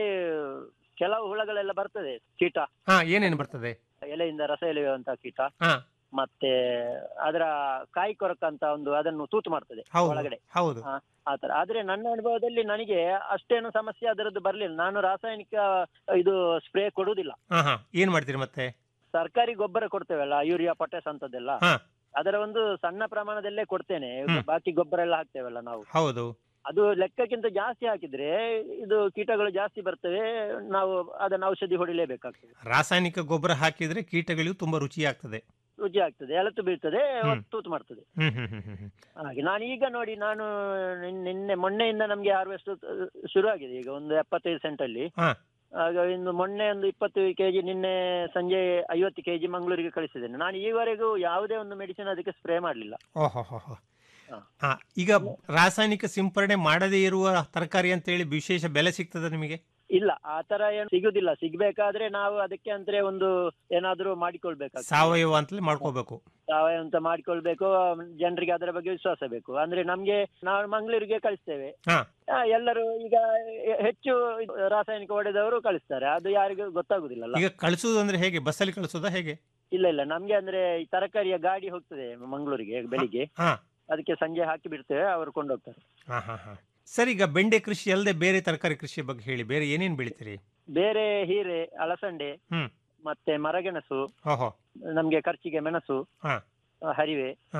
ಕೆಲವು ಹುಳಗಳೆಲ್ಲ ಬರ್ತದೆ ಕೀಟ ಹಾ ಏನೇನು ಬರ್ತದೆ ಎಲೆಯಿಂದ ರಸ ಎಳೆಯುವಂತ ಕೀಟ ಹಾ ಮತ್ತೆ ಅದರ ಕಾಯಿ ಕೊರಕ ಅಂತ ಒಂದು ಅದನ್ನು ತೂತು ಮಾಡ್ತದೆ ಹೌದು ಒಳಗಡೆ ಹೌದು ಆ, ಆತರ ಆದ್ರೆ ನನ್ನ ಅನುಭವದಲ್ಲಿ ನನಗೆ ಅಷ್ಟೇನು ಸಮಸ್ಯೆ ಅದರದ್ದು ಬರ್ಲಿಲ್ಲ ನಾನು ರಾಸಾಯನಿಕ ಇದು ಸ್ಪ್ರೇ ಕೊಡುವುದಿಲ್ಲ ಹಾ ಹಾ ಏನ್ ಮಾಡ್ತೀರಿ ಮತ್ತೆ ಸರ್ಕಾರಿ ಗೊಬ್ಬರ ಕೊಡ್ತೇವಲ್ಲ ಯೂರಿಯಾ ಪೊಟ್ಯಾಸ್ ಅಂತದೆಲ್ಲ ಹಾ ಅದರ ಒಂದು ಸಣ್ಣ ಪ್ರಮಾಣದಲ್ಲೇ ಕೊಡ್ತೇನೆ ಬಾಕಿ ಗೊಬ್ಬರ ಎಲ್ಲ ಹಾಕ್ತೇವಲ್ಲ ನಾವು ಹೌದು ಅದು ಲೆಕ್ಕಕ್ಕಿಂತ ಜಾಸ್ತಿ ಹಾಕಿದ್ರೆ ಇದು ಕೀಟಗಳು ಜಾಸ್ತಿ ಬರ್ತವೆ ನಾವು ಅದನ್ನ ಔಷಧಿ ಹೊಡಿಲೇಬೇಕಾಗ್ತದೆ ರಾಸಾಯನಿಕ ಗೊಬ್ಬರ ಹಾಕಿದ್ರೆ ಕೀಟಗಳಿಗೂ ತುಂಬಾ ರುಚಿ ಆಗ್ತದೆ ರುಚಿ ಆಗ್ತದೆ ಎಳತು ಬೀಳ್ತದೆ ಹ್ಮ್. ತೂತು ಮಾಡ್ತದೆ ಹ್ಮ್ ಹ್ಮ್ ಹ್ಮ್ ಹ್ಮ್ ಹ್ಮ್. ಹಾಗೆ ನಾನು ಈಗ ನೋಡಿ ನಾನು ನಿನ್- ನಿನ್ನೆ ಮೊನ್ನೆಯಿಂದ ನಮ್ಗೆ ಹಾರ್ವೆಸ್ಟ್ ಶುರು ಆಗಿದೆ ಈಗ ಒಂದು ಎಪ್ಪತ್ತೈದು ಸೆಂಟ್ ಅಲ್ಲಿ ಹಾ ಆಗ ಇನ್ನು ಮೊನ್ನೆ ಒಂದು ಇಪ್ಪತ್ತು ಕೆಜಿ ನಿನ್ನೆ ಸಂಜೆ ಐವತ್ತು ಕೆಜಿ ಮಂಗಳೂರಿಗೆ ಕಳಿಸಿದ್ದೇನೆ ನಾನು ಈವರೆಗೂ ಯಾವುದೇ ಒಂದು ಮೆಡಿಸಿನ್ ಅದಕ್ಕೆ ಸ್ಪ್ರೇ ಮಾಡಲಿಲ್ಲ ಓಹೋ ಹೋ ಹೋ. ಹಾ ಈಗ ರಾಸಾಯನಿಕ ಸಿಂಪರಣೆ ಮಾಡದೇ ಇರುವ ತರಕಾರಿ ಅಂತ ಹೇಳಿ ವಿಶೇಷ ಬೆಲೆ ಸಿಗ್ತದೆ ನಿಮಗೆ ಇಲ್ಲ ಆ ತರ ಏನು ಸಿಗುದಿಲ್ಲ ಸಿಗ್ಬೇಕಾದ್ರೆ ನಾವು ಅದಕ್ಕೆ ಅಂದ್ರೆ ಒಂದು ಏನಾದ್ರೂ ಮಾಡಿಕೊಳ್ಬೇಕಾಗ್ತದೆ ಸಾವಯವ ಅಂತಲೇ ಮಾಡ್ಕೋಬೇಕು ಸಾವಯವ ಅಂತ ಮಾಡಿಕೊಳ್ಬೇಕು ಜನರಿಗೆ ಅದರ ಬಗ್ಗೆ ವಿಶ್ವಾಸ ಬೇಕು ಅಂದ್ರೆ ನಮ್ಗೆ ನಾವು ಮಂಗಳೂರಿಗೆ ಕಳಿಸ್ತೇವೆ ಹಾ ಆ, ಎಲ್ಲರೂ ಈಗ ಹೆ- ಹೆಚ್ಚು ಇದು ರಾಸಾಯನಿಕ ಹೊಡೆದವರು ಕಳಿಸ್ತಾರೆ ಅದು ಯಾರಿಗೂ ಗೊತ್ತಾಗುದಿಲ್ಲ ಈಗ ಕಳಿಸುವುದು ಅಂದ್ರೆ ಹೇಗೆ ಬಸ್ಸಲ್ಲಿ ಕಳಿಸೋದಾ ಹೇಗೆ ಇಲ್ಲ ಇಲ್ಲ ನಮ್ಗೆ ಅಂದ್ರೆ ಈ ತರಕಾರಿಯ ಗಾಡಿ ಹೋಗ್ತದೆ ಮಂಗಳೂರಿಗೆ ಬೆಳಿಗ್ಗೆ ಹಾ ಅದಕ್ಕೆ ಸಂಜೆ ಹಾಕಿ ಬಿಡ್ತೇವೆ ಅವರು ಕೊಂಡೋಗ್ತಾರೆ ಹಾ ಹಾ ಹಾ ಸರಿ ಈಗ ಬೆಂಡೆ ಕೃಷಿ ಅಲ್ಲದೆ ಬೇರೆ ತರಕಾರಿ ಕೃಷಿ ಬಗ್ಗೆ ಹೇಳಿ ಬೇರೆ ಏನೇನ್ ಬೆಳಿತೀರಿ ಬೇರೆ ಹೀರೆ ಅಲಸಂಡೆ ಹ್ಮ್ ಮತ್ತೆ ಮರಗೆಣಸು ಓಹೋ ನಮ್ಗೆ ಖರ್ಚಿಗೆ ಮೆಣಸು ಹಾ ಆ, ಹರಿವೆ ಹಾ ಹಾ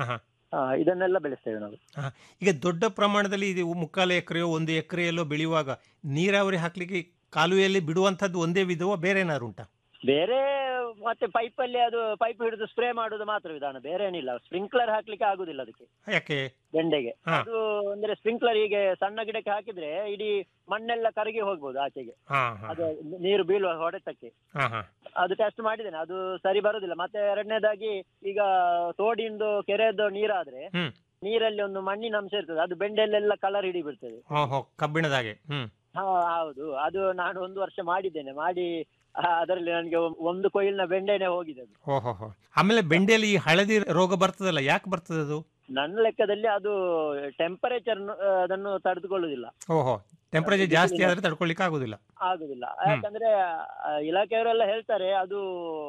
ಆ, ಇದನ್ನೆಲ್ಲ ಬೆಳೆಸ್ತೇವೆ ನಾವು ಆ, ಈಗ ದೊಡ್ಡ ಪ್ರಮಾಣದಲ್ಲಿ ಇದು ಮುಕ್ಕಾಲು ಎಕರೆಯೋ ಒಂದು ಎಕರೆಯಲ್ಲೋ ಬೆಳೆಯುವಾಗ ನೀರಾವರಿ ಹಾಕ್ಲಿಕ್ಕೆ ಕಾಲುವೆಯಲ್ಲಿ ಬಿಡುವಂಥದ್ದು ಒಂದೇ ವಿಧವೋ ಬೇರೆ ಏನಾದ್ರು ಉಂಟಾ ಬೇರೆ ಮತ್ತೆ ಪೈಪಲ್ಲಿ ಅದು ಪೈಪ್ ಹಿಡಿದು ಸ್ಪ್ರೇ ಮಾಡುದು ಮಾತ್ರ ವಿಧಾನ ಬೇರೆ ಏನಿಲ್ಲ ಸ್ಪ್ರಿಂಕ್ಲರ್ ಹಾಕ್ಲಿಕ್ಕೆ ಆಗುದಿಲ್ಲ ಅದಕ್ಕೆ ಯಾಕೆ ಬೆಂಡೆಗೆ ಹಾ. ಅದು ಅಂದ್ರೆ ಸ್ಪ್ರಿಂಕ್ಲರ್ ಹೀಗೆ ಸಣ್ಣ ಗಿಡಕ್ಕೆ ಹಾಕಿದ್ರೆ ಇಡೀ ಮಣ್ಣೆಲ್ಲ ಕರಗಿ ಹೋಗ್ಬೋದು ಆಚೆಗೆ ಹಾ ಹಾ ಅದು ನೀರು ಬೀಳುವ ಹೊಡೆತಕ್ಕೆ ಹಾ ಹಾ ಅದು ಟೆಸ್ಟ್ ಮಾಡಿದ್ದೇನೆ ಅದು ಸರಿ ಬರುದಿಲ್ಲ ಮತ್ತೆ ಎರಡನೇದಾಗಿ ಈಗ ತೋಡಿಂದು ಕೆರೆದು ನೀರಾದ್ರೆ ಹ್ಮ್ ನೀರಲ್ಲಿ ಒಂದು ಮಣ್ಣಿನ ಅಂಶ ಇರ್ತದೆ ಅದು ಬೆಂಡೆಲ್ಲೆಲ್ಲ ಕಲರ್ ಹಿಡಿ ಬಿಡ್ತದೆ ಹೋ ಹೋ ಕಬ್ಬಿಣದಾಗೆ ಹ್ಮ್ ಹಾ ಹೌದು ಅದು ನಾನು ಒಂದು ವರ್ಷ ಮಾಡಿದ್ದೇನೆ ಮಾಡಿ ಆ, ಅದರಲ್ಲಿ ನನಗೆ ಒಂದು ಕೊಯ್ಲಿನ ಬೆಂಡೆನೆ ಹೋಗಿದೆ ಅದು ಹೋ ಹೋ ಹೋ ಆಮೇಲೆ ಬೆಂಡೆಯಲ್ಲಿ ಈ ಹಳದಿ ರೋಗ ಬರ್ತದಲ್ಲ ಯಾಕೆ ಬರ್ತದೆ ಅದು ನನ್ನ ಲೆಕ್ಕದಲ್ಲಿ ಅದು ಟೆಂಪರೇಚರ್ ಅದನ್ನು ತಡೆದುಕೊಳ್ಳುವುದಿಲ್ಲ ಓಹೋ ಟೆಂಪರೇಚರ್ ಜಾಸ್ತಿ ಆದ್ರೆ ತಡ್ಕೊಳ್ಲಿಕ್ಕೆ ಆಗುದಿಲ್ಲ ಆಗುದಿಲ್ಲ ಯಾಕಂದ್ರೆ ಆ, ಇಲಾಖೆಯವರೆಲ್ಲ ಹೇಳ್ತಾರೆ ಅದು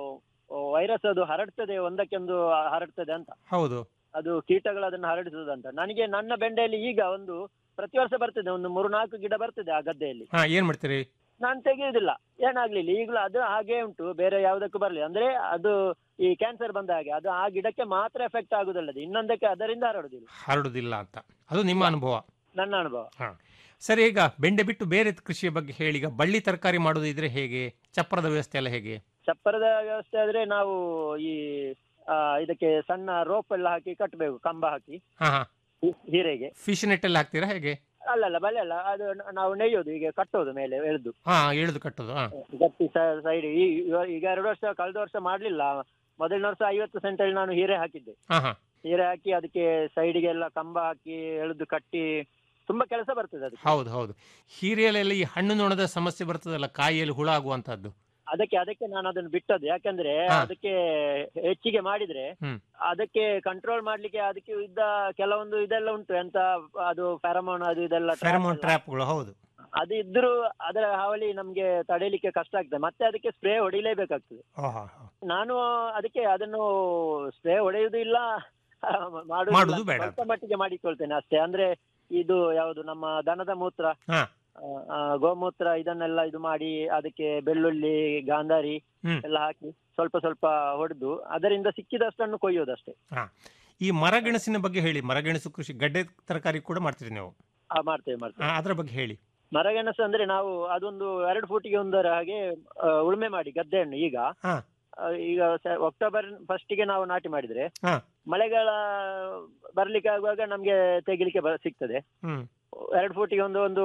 ವೈರಸ್ ಅದು ಹರಡ್ತದೆ ಒಂದಕ್ಕೊಂದು ಹರಡ್ತದೆ ಅಂತ ಹೌದು ಅದು ಕೀಟಗಳು ಅದನ್ನು ಹರಡಿಸುದಂತ ನನಗೆ ನನ್ನ ಬೆಂಡೆಯಲ್ಲಿ ಈಗ ಒಂದು ಪ್ರತಿ ವರ್ಷ ಬರ್ತದೆ ಒಂದು ಮೂರು ನಾಲ್ಕು ಗಿಡ ಬರ್ತದೆ ಆ ಗದ್ದೆಯಲ್ಲಿ ಹಾ ಏನ್ ಮಾಡ್ತೀರಿ ನಾನು ತೆಗೆಯುವುದಿಲ್ಲ ಏನಾಗ್ಲಿಲ್ಲ ಈಗಲೂ ಅದು ಹಾಗೆ ಉಂಟು ಬೇರೆ ಯಾವುದಕ್ಕೂ ಬರಲಿ ಅಂದ್ರೆ ಅದು ಈ ಕ್ಯಾನ್ಸರ್ ಬಂದ ಹಾಗೆ ಅದು ಆ ಗಿಡಕ್ಕೆ ಮಾತ್ರ ಎಫೆಕ್ಟ್ ಆಗುದಲ್ಲದೆ ಇನ್ನೊಂದಕ್ಕೆ ಅದರಿಂದ ಹರಡುದಿಲ್ಲ ಹರಡುದಿಲ್ಲ ಅಂತ ಅದು ನಿಮ್ಮ ಅನುಭವ ನನ್ನ ಅನುಭವ ಹಾ ಸರಿ ಈಗ ಬೆಂಡೆ ಬಿಟ್ಟು ಬೇರೆ ಕೃಷಿಯ ಬಗ್ಗೆ ಹೇಳಿ ಈಗ ಬಳ್ಳಿ ತರಕಾರಿ ಮಾಡೋದಿದ್ರೆ ಹೇಗೆ ಚಪ್ಪರದ ವ್ಯವಸ್ಥೆ ಎಲ್ಲ ಹೇಗೆ ಚಪ್ಪರದ ವ್ಯವಸ್ಥೆ ಆದ್ರೆ ನಾವು ಈ ಆ, ಇದಕ್ಕೆ ಸಣ್ಣ ರೋಪ್ ಎಲ್ಲ ಹಾಕಿ ಕಟ್ಟಬೇಕು ಕಂಬ ಹಾಕಿ ಹಾ ಹಾ ಹಿ- ಹೀರೆಗೆ ಫಿಶ್ ನೆಟ್ ಎಲ್ಲ ಹಾಕ್ತೀರಾ ಹೇಗೆ ಅಲ್ಲಲ್ಲ ಬಲೆ ಅಲ್ಲ ಅದು ನ- ನಾವು ನೆಯ್ಯೋದು ಈಗ ಕಟ್ಟೋದು ಮೇಲೆ ಎಳೆದು ಹಾ ಎಳೆದು ಕಟ್ಟೋದು ಹಾ ಗಟ್ಟಿ ಸೈಡ್ ಈಗ ಎರಡು ವರ್ಷ ಕಳೆದ ವರ್ಷ ಮಾಡ್ಲಿಲ್ಲ ಮೊದಲನೇ ವರ್ಷ ಐವತ್ತು ಸೆಂಟಲ್ಲಿ ನಾನು ಹೀರೆ ಹಾಕಿದ್ದೆ ಹಾ ಹಾ ಹೀರೆ ಹಾಕಿ ಅದಕ್ಕೆ ಸೈಡ್ಗೆಲ್ಲ ಕಂಬ ಹಾಕಿ ಎಳೆದು ಕಟ್ಟಿ ತುಂಬಾ ಕೆಲಸ ಬರ್ತದೆ ಅದಕ್ಕೆ ಹೌದು ಹೌದು ಹೀರೆಯಲ್ಲೆಲ್ಲ ಈ ಹಣ್ಣು ನೊಣದ ಸಮಸ್ಯೆ ಬರ್ತದಲ್ಲ ಕಾಯಿಯಲ್ಲಿ ಹುಳ ಆಗುವಂತದ್ದು ಅದಕ್ಕೆ ಅದಕ್ಕೆ ನಾನು ಅದನ್ನು ಬಿಟ್ಟದ್ದು ಯಾಕಂದ್ರೆ ಹಾ. ಅದಕ್ಕೆ ಹೆಚ್ಚಿಗೆ ಮಾಡಿದ್ರೆ ಹ್ಮ್ ಅದಕ್ಕೆ ಕಂಟ್ರೋಲ್ ಮಾಡ್ಲಿಕ್ಕೆ ಅದಕ್ಕೆ ಇದ್ದ ಕೆಲವೊಂದು ಇದೆಲ್ಲ ಉಂಟು ಎಂತ ಅದು ಫೆರಮೋನ್ ಅದು ಇದೆಲ್ಲ trap ಫೆರಮೋನ್ ಎಲ್ಲ. ಟ್ರ್ಯಾಪ್ಗಳು ಹೌದು ಅದು ಇದ್ರೂ ಅದರ ಹಾವಳಿ ನಮ್ಗೆ ತಡೆಯಲಿಕ್ಕೆ ಕಷ್ಟ ಆಗ್ತದೆ ಮತ್ತೆ ಅದಕ್ಕೆ ಸ್ಪ್ರೇ ಹೊಡಿಲೇಬೇಕಾಗ್ತದೆ ಆಹಾ, ಹಾ. ನಾನು ಅದಕ್ಕೆ ಅದನ್ನು ಸ್ಪ್ರೇ ಹೊಡೆಯುವುದು ಇಲ್ಲ ಮಾಡುವುದಿಲ್ಲ. ಮಾಡುದು ಬೇಡ. ಸ್ವಲ್ಪ ಮಟ್ಟಿಗೆ ಮಾಡಿಕೊಳ್ತೇನೆ ಅಷ್ಟೇ ಅಂದ್ರೆ ಇದು ಯಾವುದು ನಮ್ಮ ದನದ ಮೂತ್ರ ಹಾ ಆ, ಆ, ಗೋಮೂತ್ರ ಇದನ್ನೆಲ್ಲ ಇದು ಮಾಡಿ ಅದಕ್ಕೆ ಬೆಳ್ಳುಳ್ಳಿ ಗಾಂಧಾರಿ ಹ್ಮ್. ಎಲ್ಲ ಹಾಕಿ ಸ್ವಲ್ಪ ಸ್ವಲ್ಪ ಹೊಡೆದು ಅದರಿಂದ ಸಿಕ್ಕಿದಷ್ಟನ್ನು ಕೊಯ್ಯೋದಷ್ಟೇ ಹಾ ಈ ಮರಗೆಣಸಿನ ಬಗ್ಗೆ ಹೇಳಿ ಮರಗೆಣಸು ಕೃಷಿ ಗಡ್ಡೆ ತರಕಾರಿ ಕೂಡ ಮಾಡ್ತೀರಿ ನೀವು ಆ, ಮಾಡ್ತೇವೆ ಮಾಡ್ತೇವೆ ಹಾ, ಅದ್ರ ಬಗ್ಗೆ ಹೇಳಿ ಮರಗೆಣಸು ಅಂದ್ರೆ ನಾವು ಅದೊಂದು ಎರಡು ಫೂಟಿಗೆ ಒಂದರ ಹಾಗೆ ಆ, ಉಳುಮೆ ಮಾಡಿ ಗದ್ದೆಯನ್ನು ಈಗ ಹಾ ಆ, ಈಗ ಸ- ಅಕ್ಟೋಬರ್ ಫಸ್ಟಿಗೆ ನಾವು ನಾಟಿ ಮಾಡಿದ್ರೆ ಹಾ ಮಳೆಗಾಲ ಬರ್ಲಿಕ್ಕೆ ಆಗುವಾಗ ನಮ್ಗೆ ತೆಗಿಲಿಕ್ಕೆ ಬ- ಸಿಗ್ತದೆ ಹ್ಮ್ ಎರಡು ಫೂಟಿಗೆ ಒಂದು ಒಂದು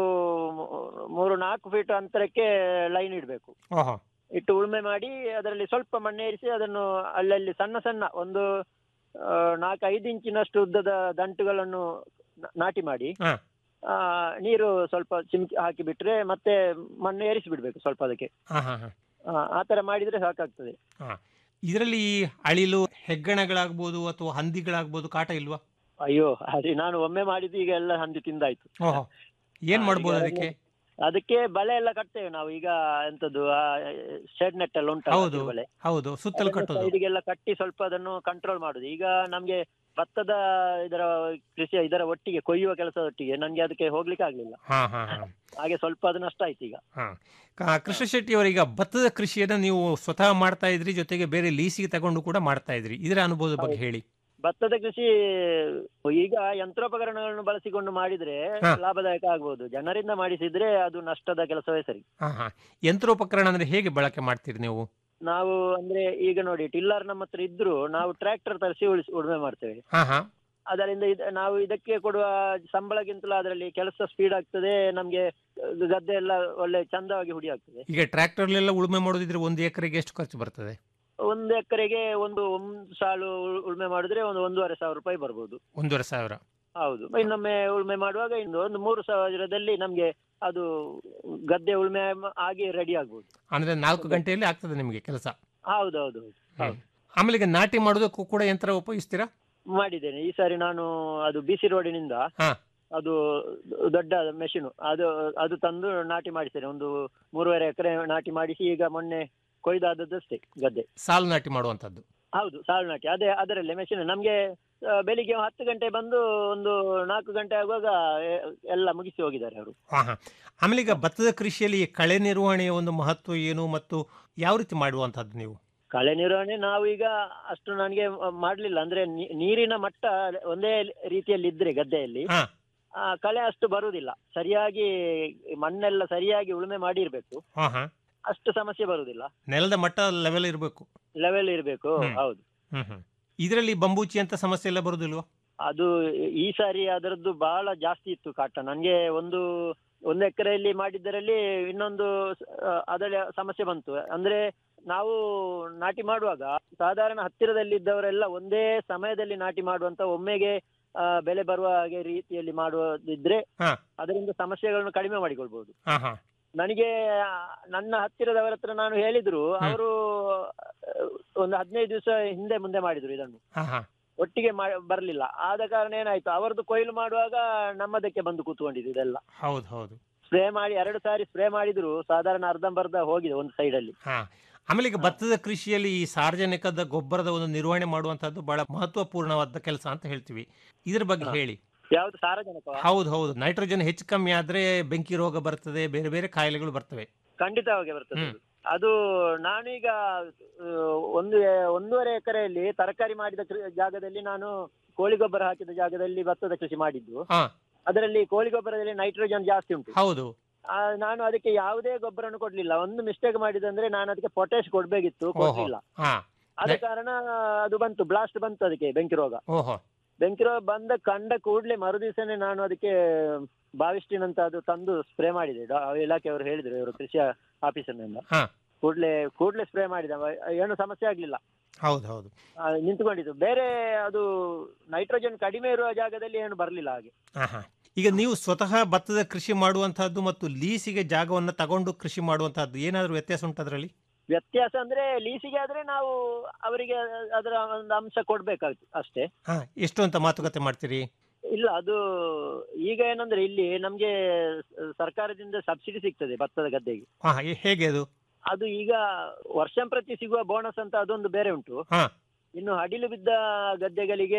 ಮೂರು ನಾಲ್ಕು ಫೀಟ್ ಅಂತರಕ್ಕೆ ಲೈನ್ ಇಡಬೇಕು ಓಹೋ ಇಟ್ಟು ಉಳುಮೆ ಮಾಡಿ ಅದರಲ್ಲಿ ಸ್ವಲ್ಪ ಮಣ್ಣೇರಿಸಿ ಅದನ್ನು ಅಲ್ಲಲ್ಲಿ ಸಣ್ಣ ಸಣ್ಣ ಒಂದು ಆ, ನಾಲ್ಕು ಐದು ಇಂಚಿನಷ್ಟು ಉದ್ದದ ದಂಟುಗಳನ್ನು ನ- ನಾಟಿ ಮಾಡಿ ಹಾ ಆ, ನೀರು ಸ್ವಲ್ಪ ಚಿಮ್ಕಿ ಹಾಕಿ ಬಿಟ್ರೆ ಮತ್ತೆ ಮಣ್ಣು ಏರಿಸಿ ಬಿಡ್ಬೇಕು ಸ್ವಲ್ಪ ಅದಕ್ಕೆ ಹಾ ಹಾ ಹಾ ಆ, ಆ ತರ ಮಾಡಿದ್ರೆ ಸಾಕಾಗ್ತದೆ ಹಾ ಇದರಲ್ಲಿ ಈ ಅಳಿಲು ಹೆಗ್ಗಣಗಳಾಗ್ಬೋದು ಅಥವಾ ಹಂದಿಗಳಾಗ್ಬೋದು ಕಾಟ ಇಲ್ವಾ ಅಯ್ಯೋ ಅದೇ ನಾನು ಒಮ್ಮೆ ಮಾಡಿದ್ದು ಈಗ ಎಲ್ಲ ಹಂದಿ ತಿಂದಾಯ್ತು ಓಹೋ ಏನ್ ಹಾ, ಮಾಡ್ಬೋದು ಈಗ ಅದಕ್ಕೆ ಅದಕ್ಕೆ ಬಲೆ ಎಲ್ಲ ಕಟ್ತೇವೆ ನಾವು ಈಗ ಎಂತದ್ದು ಶೆಡ್ ನೆಟ್ ಎಲ್ಲ ಉಂಟಲ್ಲ ಹೌದು ಹಸಿರು ಬಲೆ ಹೌದು ಸುತ್ತಲೂ ಕಟ್ಟೋದು ಸೈಡಿಗೆಲ್ಲ ಕಟ್ಟಿ ಸ್ವಲ್ಪ ಅದನ್ನು ಕಂಟ್ರೋಲ್ ಮಾಡುದು ಈಗ ನಮ್ಗೆ ಭತ್ತದ ಇದರ ಕೃಷಿ ಇದರ ಒಟ್ಟಿಗೆ ಕೊಯ್ಯುವ ಕೆಲಸದ ಒಟ್ಟಿಗೆ ನನ್ಗೆ ಅದಕ್ಕೆ ಹೋಗ್ಲಿಕ್ಕೆ ಆಗ್ಲಿಲ್ಲ ಹಾ ಹಾ ಹಾ ಹಾಗೆ ಸ್ವಲ್ಪ ಅದು ನಷ್ಟ ಆಯ್ತು ಈಗ ಹಾ ಕ- ಕೃಷ್ಣ ಶೆಟ್ಟಿ ಅವರೀಗ ಭತ್ತದ ಕೃಷಿಯನ್ನ ನೀವು ಸ್ವತಃ ಮಾಡ್ತಾ ಇದ್ರಿ ಜೊತೆಗೆ ಬೇರೆ ಲೀಸಿಗೆ ತಗೊಂಡು ಕೂಡ ಮಾಡ್ತಾ ಇದ್ರಿ ಇದರ ಅನುಭವದ ಬಗ್ಗೆ ಹೇಳಿ ಭತ್ತದ ಕೃಷಿ ಈಗ ಯಂತ್ರೋಪಕರಣಗಳನ್ನು ಬಳಸಿಕೊಂಡು ಮಾಡಿದ್ರೆ ಹಾ. ಲಾಭದಾಯಕ ಆಗ್ಬಹುದು ಜನರಿಂದ ಮಾಡಿಸಿದ್ರೆ ಅದು ನಷ್ಟದ ಕೆಲಸವೇ ಸರಿ ಹಾ ಹಾ ಯಂತ್ರೋಪಕರಣ ಅಂದ್ರೆ ಹೇಗೆ ಬಳಕೆ ಮಾಡ್ತೀರಿ ನೀವು ನಾವು ಅಂದ್ರೆ ಈಗ ನೋಡಿ ಟಿಲ್ಲರ್ ನಮ್ಮ ಹತ್ರ ಇದ್ರು ನಾವು ಟ್ರ್ಯಾಕ್ಟರ್ ತರಿಸಿ ಉಳಿಸಿ ಉಳುಮೆ ಮಾಡ್ತೇವೆ ಹಾ ಹಾ ಅದರಿಂದ ಇದ್- ನಾವು ಇದಕ್ಕೆ ಕೊಡುವ ಸಂಬಳಕ್ಕಿಂತಲೂ ಅದರಲ್ಲಿ ಕೆಲಸ ಸ್ಪೀಡ್ ಆಗ್ತದೆ ನಮ್ಗೆ ಅಹ್, ಗದ್ದೆ ಎಲ್ಲ ಒಳ್ಳೆ ಚಂದವಾಗಿ ಹುಡಿ ಆಗ್ತದೆ ಈಗ ಟ್ರ್ಯಾಕ್ಟರ್ಲೆಲ್ಲ ಉಳುಮೆ ಮಾಡೋದಿದ್ರೆ ಒಂದು ಎಕರೆಗೆ ಎಷ್ಟು ಖರ್ಚು ಬರ್ತದೆ ಒಂದು ಎಕರೆಗೆ ಒಂದು ಒಂದು ಸಾಲು ಉಳ್- ಉಳುಮೆ ಮಾಡಿದ್ರೆ ಒಂದು ಒಂದೂವರೆ ಸಾವಿರ ರೂಪಾಯಿ ಬರ್ಬೋದು ಒಂದೂವರೆ ಸಾವಿರ ಹೌದು ಇನ್ನೊಮ್ಮೆ ಉಳುಮೆ ಮಾಡುವಾಗ ಇನ್ನು ಒಂದು ಮೂರು ಸಾವಿರದಲ್ಲಿ ನಮ್ಗೆ ಅದು ಗದ್ದೆ ಉಳುಮೆ ಮ- ಆಗಿ ರೆಡಿ ಆಗ್ಬೋದು ಅಂದ್ರೆ ನಾಲ್ಕು ಗಂಟೆಯಲ್ಲಿ ಆಗ್ತದೆ ನಿಮಗೆ ಕೆಲಸ ಹೌದೌದು ಹೌದು ಆಮೇಲೆ ಈಗ ನಾಟಿ ಮಾಡೋದಕ್ಕೂ ಕೂಡ ಯಂತ್ರ ಉಪಯೋಗಿಸ್ತೀರಾ ಮಾಡಿದ್ದೇನೆ ಈ ಸಾರಿ ನಾನು ಅದು ಬಿಸಿ ರೋಡಿನಿಂದ ಹಾ ಅದು ದೊಡ್ಡ ಮೆಷಿನ್ ಅದು ಅದು ತಂದು ನಾಟಿ ಮಾಡಿಸ್ತೇನೆ ಒಂದು ಮೂರುವರೆ ಎಕರೆ ನಾಟಿ ಮಾಡಿಸಿ ಈಗ ಮೊನ್ನೆ ಕೊಯ್ದಾದದ್ದಷ್ಟೇ ಗದ್ದೆ ಸಾಲು ನಾಟಿ ಮಾಡುವಂತದ್ದು ಹೌದು ಸಾಲು ನಾಟಿ ಅದೇ ಅದರಲ್ಲೇ ಮೆಷಿನ್ ನಮ್ಗೆ ಆ, ಬೆಳಿಗ್ಗೆ ಹತ್ತು ಗಂಟೆ ಬಂದು ಒಂದು ನಾಲ್ಕು ಗಂಟೆ ಆಗುವಾಗ ಎ- ಎಲ್ಲ ಮುಗಿಸಿ ಹೋಗಿದ್ದಾರೆ ಅವರು ಹಾ ಹಾ ಆಮೇಲೆ ಈಗ ಭತ್ತದ ಕೃಷಿಯಲ್ಲಿ ಈ ಕಳೆ ನಿರ್ವಹಣೆಯ ಒಂದು ಮಹತ್ವ ಏನು ಮತ್ತು ಯಾವ ರೀತಿ ಮಾಡುವಂತದ್ದು ನೀವು ಕಳೆ ನಿರ್ವಹಣೆ ನಾವು ಈಗ ಅಷ್ಟು ನನಗೆ ಮಾಡ್ಲಿಲ್ಲ ಅಂದ್ರೆ ನೀ- ನೀರಿನ ಮಟ್ಟ ಒಂದೇ ರೀತಿಯಲ್ಲಿ ಇದ್ರೆ ಗದ್ದೆಯಲ್ಲಿ ಹಾ ಆ, ಕಳೆ ಅಷ್ಟು ಬರುವುದಿಲ್ಲ ಸರಿಯಾಗಿ ಮಣ್ಣೆಲ್ಲ ಸರಿಯಾಗಿ ಉಳುಮೆ ಮಾಡಿರ್ಬೇಕು ಹಾ ಹಾ ಅಷ್ಟು ಸಮಸ್ಯೆ ಬರುವುದಿಲ್ಲ ನೆಲದ ಮಟ್ಟ ಲೆವೆಲ್ ಇರಬೇಕು ಲೆವೆಲ್ ಇರಬೇಕು ಹ್ಮ್. ಹೌದು ಹ್ಮ್ ಹ್ಮ್ ಇದರಲ್ಲಿ ಬಂಬೂಚಿ ಅಂತ ಸಮಸ್ಯೆ ಎಲ್ಲ ಬರುದಿಲ್ವಾ ಅದು ಈ ಸಾರಿ ಅದರದ್ದು ಬಹಳ ಜಾಸ್ತಿ ಇತ್ತು ಕಾಟ ನನಗೆ ಒಂದು ಒಂದು ಎಕರೆಯಲ್ಲಿ ಮಾಡಿದ್ದರಲ್ಲಿ ಇನ್ನೊಂದು ಆ, ಅದರ ಸಮಸ್ಯೆ ಬಂತು ಅಂದ್ರೆ ನಾವು ನಾಟಿ ಮಾಡುವಾಗ ಸಾಧಾರಣ ಹತ್ತಿರದಲ್ಲಿದ್ದವರೆಲ್ಲ ಒಂದೇ ಸಮಯದಲ್ಲಿ ನಾಟಿ ಮಾಡುವಂತ ಒಮ್ಮೆಗೆ ಆ, ಬೆಲೆ ಬರುವ ಹಾಗೆ ರೀತಿಯಲ್ಲಿ ಮಾಡುವುದಿದ್ರೆ ಹಾ ಅದರಿಂದ ಸಮಸ್ಯೆಗಳನ್ನು ಕಡಿಮೆ ಮಾಡಿಕೊಳ್ಬಹುದು ಹಾ ಹಾ ನನಗೆ ಆ, ನನ್ನ ಹತ್ತಿರದವರ ಹತ್ರ ನಾನು ಹೇಳಿದ್ರು ಅವರು ಒಂದು ಹದಿನೈದು ದಿವಸ ಹಿಂದೆ ಮುಂದೆ ಮಾಡಿದ್ರು ಇದನ್ನು ಹಾ ಹಾ ಒಟ್ಟಿಗೆ ಮಾ- ಬರ್ಲಿಲ್ಲ ಆದ ಕಾರಣ ಏನಾಯ್ತು ಅವರದ್ದು ಕೊಯ್ಲು ಮಾಡುವಾಗ ನಮ್ಮದಕ್ಕೆ ಬಂದು ಕೂತ್ಕೊಂಡಿದ್ದು ಇದೆಲ್ಲ ಹೌದು ಹೌದು ಸ್ಪ್ರೇ ಮಾಡಿ ಎರಡು ಸಾರಿ ಸ್ಪ್ರೇ ಮಾಡಿದ್ರು ಸಾಧಾರಣ ಅರ್ಧಂಬರ್ಧ ಹೋಗಿದೆ ಒಂದು ಸೈಡ್ ಅಲ್ಲಿ ಹಾ ಆಮೇಲೆ ಈಗ ಭತ್ತದ ಕೃಷಿಯಲ್ಲಿ ಈ ಸಾರ್ವಜನಿಕದ ಗೊಬ್ಬರದ ಒಂದು ನಿರ್ವಹಣೆ ಮಾಡುವಂತಹದ್ದು ಬಹಳ ಮಹತ್ವಪೂರ್ಣವಾದ ಕೆಲಸ ಅಂತ ಹೇಳ್ತೀವಿ ಇದ್ರ ಬಗ್ಗೆ ಹೇಳಿ ಯಾವ್ದು ಸಾರಜನಕ ಹೌದು ಹೌದು ನೈಟ್ರೋಜನ್ ಹೆಚ್ಚು ಕಮ್ಮಿ ಆದ್ರೆ ಬೆಂಕಿ ರೋಗ ಬರ್ತದೆ ಬೇರೆ ಬೇರೆ ಕಾಯಿಲೆಗಳು ಬರ್ತವೆ ಖಂಡಿತವಾಗಿ ಬರ್ತದೆ ಅದು. ಅದು ನಾನೀಗ ಆ, ಒಂದು ಎ- ಒಂದೂವರೆ ಎಕರೆಯಲ್ಲಿ ತರಕಾರಿ ಮಾಡಿದ ಕೃ- ಜಾಗದಲ್ಲಿ ನಾನು ಕೋಳಿ ಗೊಬ್ಬರ ಹಾಕಿದ ಜಾಗದಲ್ಲಿ ಭತ್ತದ ಕೃಷಿ ಮಾಡಿದ್ದು ಹಾ ಅದರಲ್ಲಿ ಕೋಳಿ ಗೊಬ್ಬರದಲ್ಲಿ ನೈಟ್ರೋಜನ್ ಜಾಸ್ತಿ ಉಂಟು ಹೌದು ಆ, ನಾನು ಅದಕ್ಕೆ ಯಾವುದೇ ಗೊಬ್ಬರವನ್ನು ಕೊಡ್ಲಿಲ್ಲ ಒಂದು ಮಿಸ್ಟೇಕ್ ಮಾಡಿದಂದ್ರೆ ನಾನು ಅದಕ್ಕೆ ಪೊಟ್ಯಾಶ್ ಕೊಡ್ಬೇಕಿತ್ತು ಓಹೋ ಕೊಡ್ಲಿಲ್ಲ ಹಾ ಆದ ಕಾರಣ ಅದು ಬಂತು ಬ್ಲಾಸ್ಟ್ ಬಂತು ಅದಕ್ಕೆ ಬೆಂಕಿ ರೋಗ ಓಹೋ ಬೆಂಕಿ ರೋಗ ಬಂದ ಕಂಡ ಕೂಡಲೇ ಮರುದಿವಸನೇ ನಾನು ಅದಕ್ಕೆ ಬಾವಿಸ್ಟಿನ್ ಅಂತ ಅದು ತಂದು ಸ್ಪ್ರೇ ಮಾಡಿದೆ ಡಾ- ಇಲಾಖೆಯವರು ಹೇಳಿದ್ರು ಇವರು ಕೃಷಿ ಆಫೀಸರ್ನಿಂದ ಹಾ ಕೂಡ್ಲೆ ಕೂಡ್ಲೆ ಸ್ಪ್ರೇ ಮಾಡಿದ ಏನು ಸಮಸ್ಯೆ ಆಗ್ಲಿಲ್ಲ ಹೌದು ಹೌದು ಆ, ನಿಂತುಕೊಂಡಿದ್ದು ಬೇರೆ ಅದು ನೈಟ್ರೋಜನ್ ಕಡಿಮೆ ಇರುವ ಜಾಗದಲ್ಲಿ ಏನು ಬರ್ಲಿಲ್ಲ ಹಾಗೆ ಹಾ ಹಾ ಈಗ ನೀವು ಸ್ವತಃ ಭತ್ತದ ಕೃಷಿ ಮಾಡುವಂತಹದ್ದು ಮತ್ತು ಲೀಸಿಗೆ ಜಾಗವನ್ನು ತಗೊಂಡು ಕೃಷಿ ಮಾಡುವಂತಹದ್ದು ಏನಾದರೂ ವ್ಯತ್ಯಾಸ ಉಂಟು ಅದರಲ್ಲಿ ವ್ಯತ್ಯಾಸ ಅಂದ್ರೆ ಲೀಸಿಗೆ ಆದ್ರೆ ನಾವು ಅವರಿಗೆ ಅದರ ಒಂದು ಅಂಶ ಕೊಡ್ಬೇಕಾಗ್ತದೆ ಅಷ್ಟೇ ಹಾ ಎಷ್ಟು ಅಂತ ಮಾತುಕತೆ ಮಾಡ್ತೀರಿ ಇಲ್ಲ ಅದು ಈಗ ಏನಂದ್ರೆ ಇಲ್ಲಿ ನಮ್ಗೆ ಸ- ಸರ್ಕಾರದಿಂದ ಸಬ್ಸಿಡಿ ಸಿಗ್ತದೆ ಭತ್ತದ ಗದ್ದೆಗೆ ಹಾ ಹೇ- ಹೇಗೆ ಅದು ಅದು ಈಗ ವರ್ಷ ಪ್ರತಿ ಸಿಗುವ ಬೋನಸ್ ಅಂತ ಅದೊಂದು ಬೇರೆ ಉಂಟು ಹಾ ಇನ್ನು ಅಡಿಲು ಬಿದ್ದ ಗದ್ದೆಗಳಿಗೆ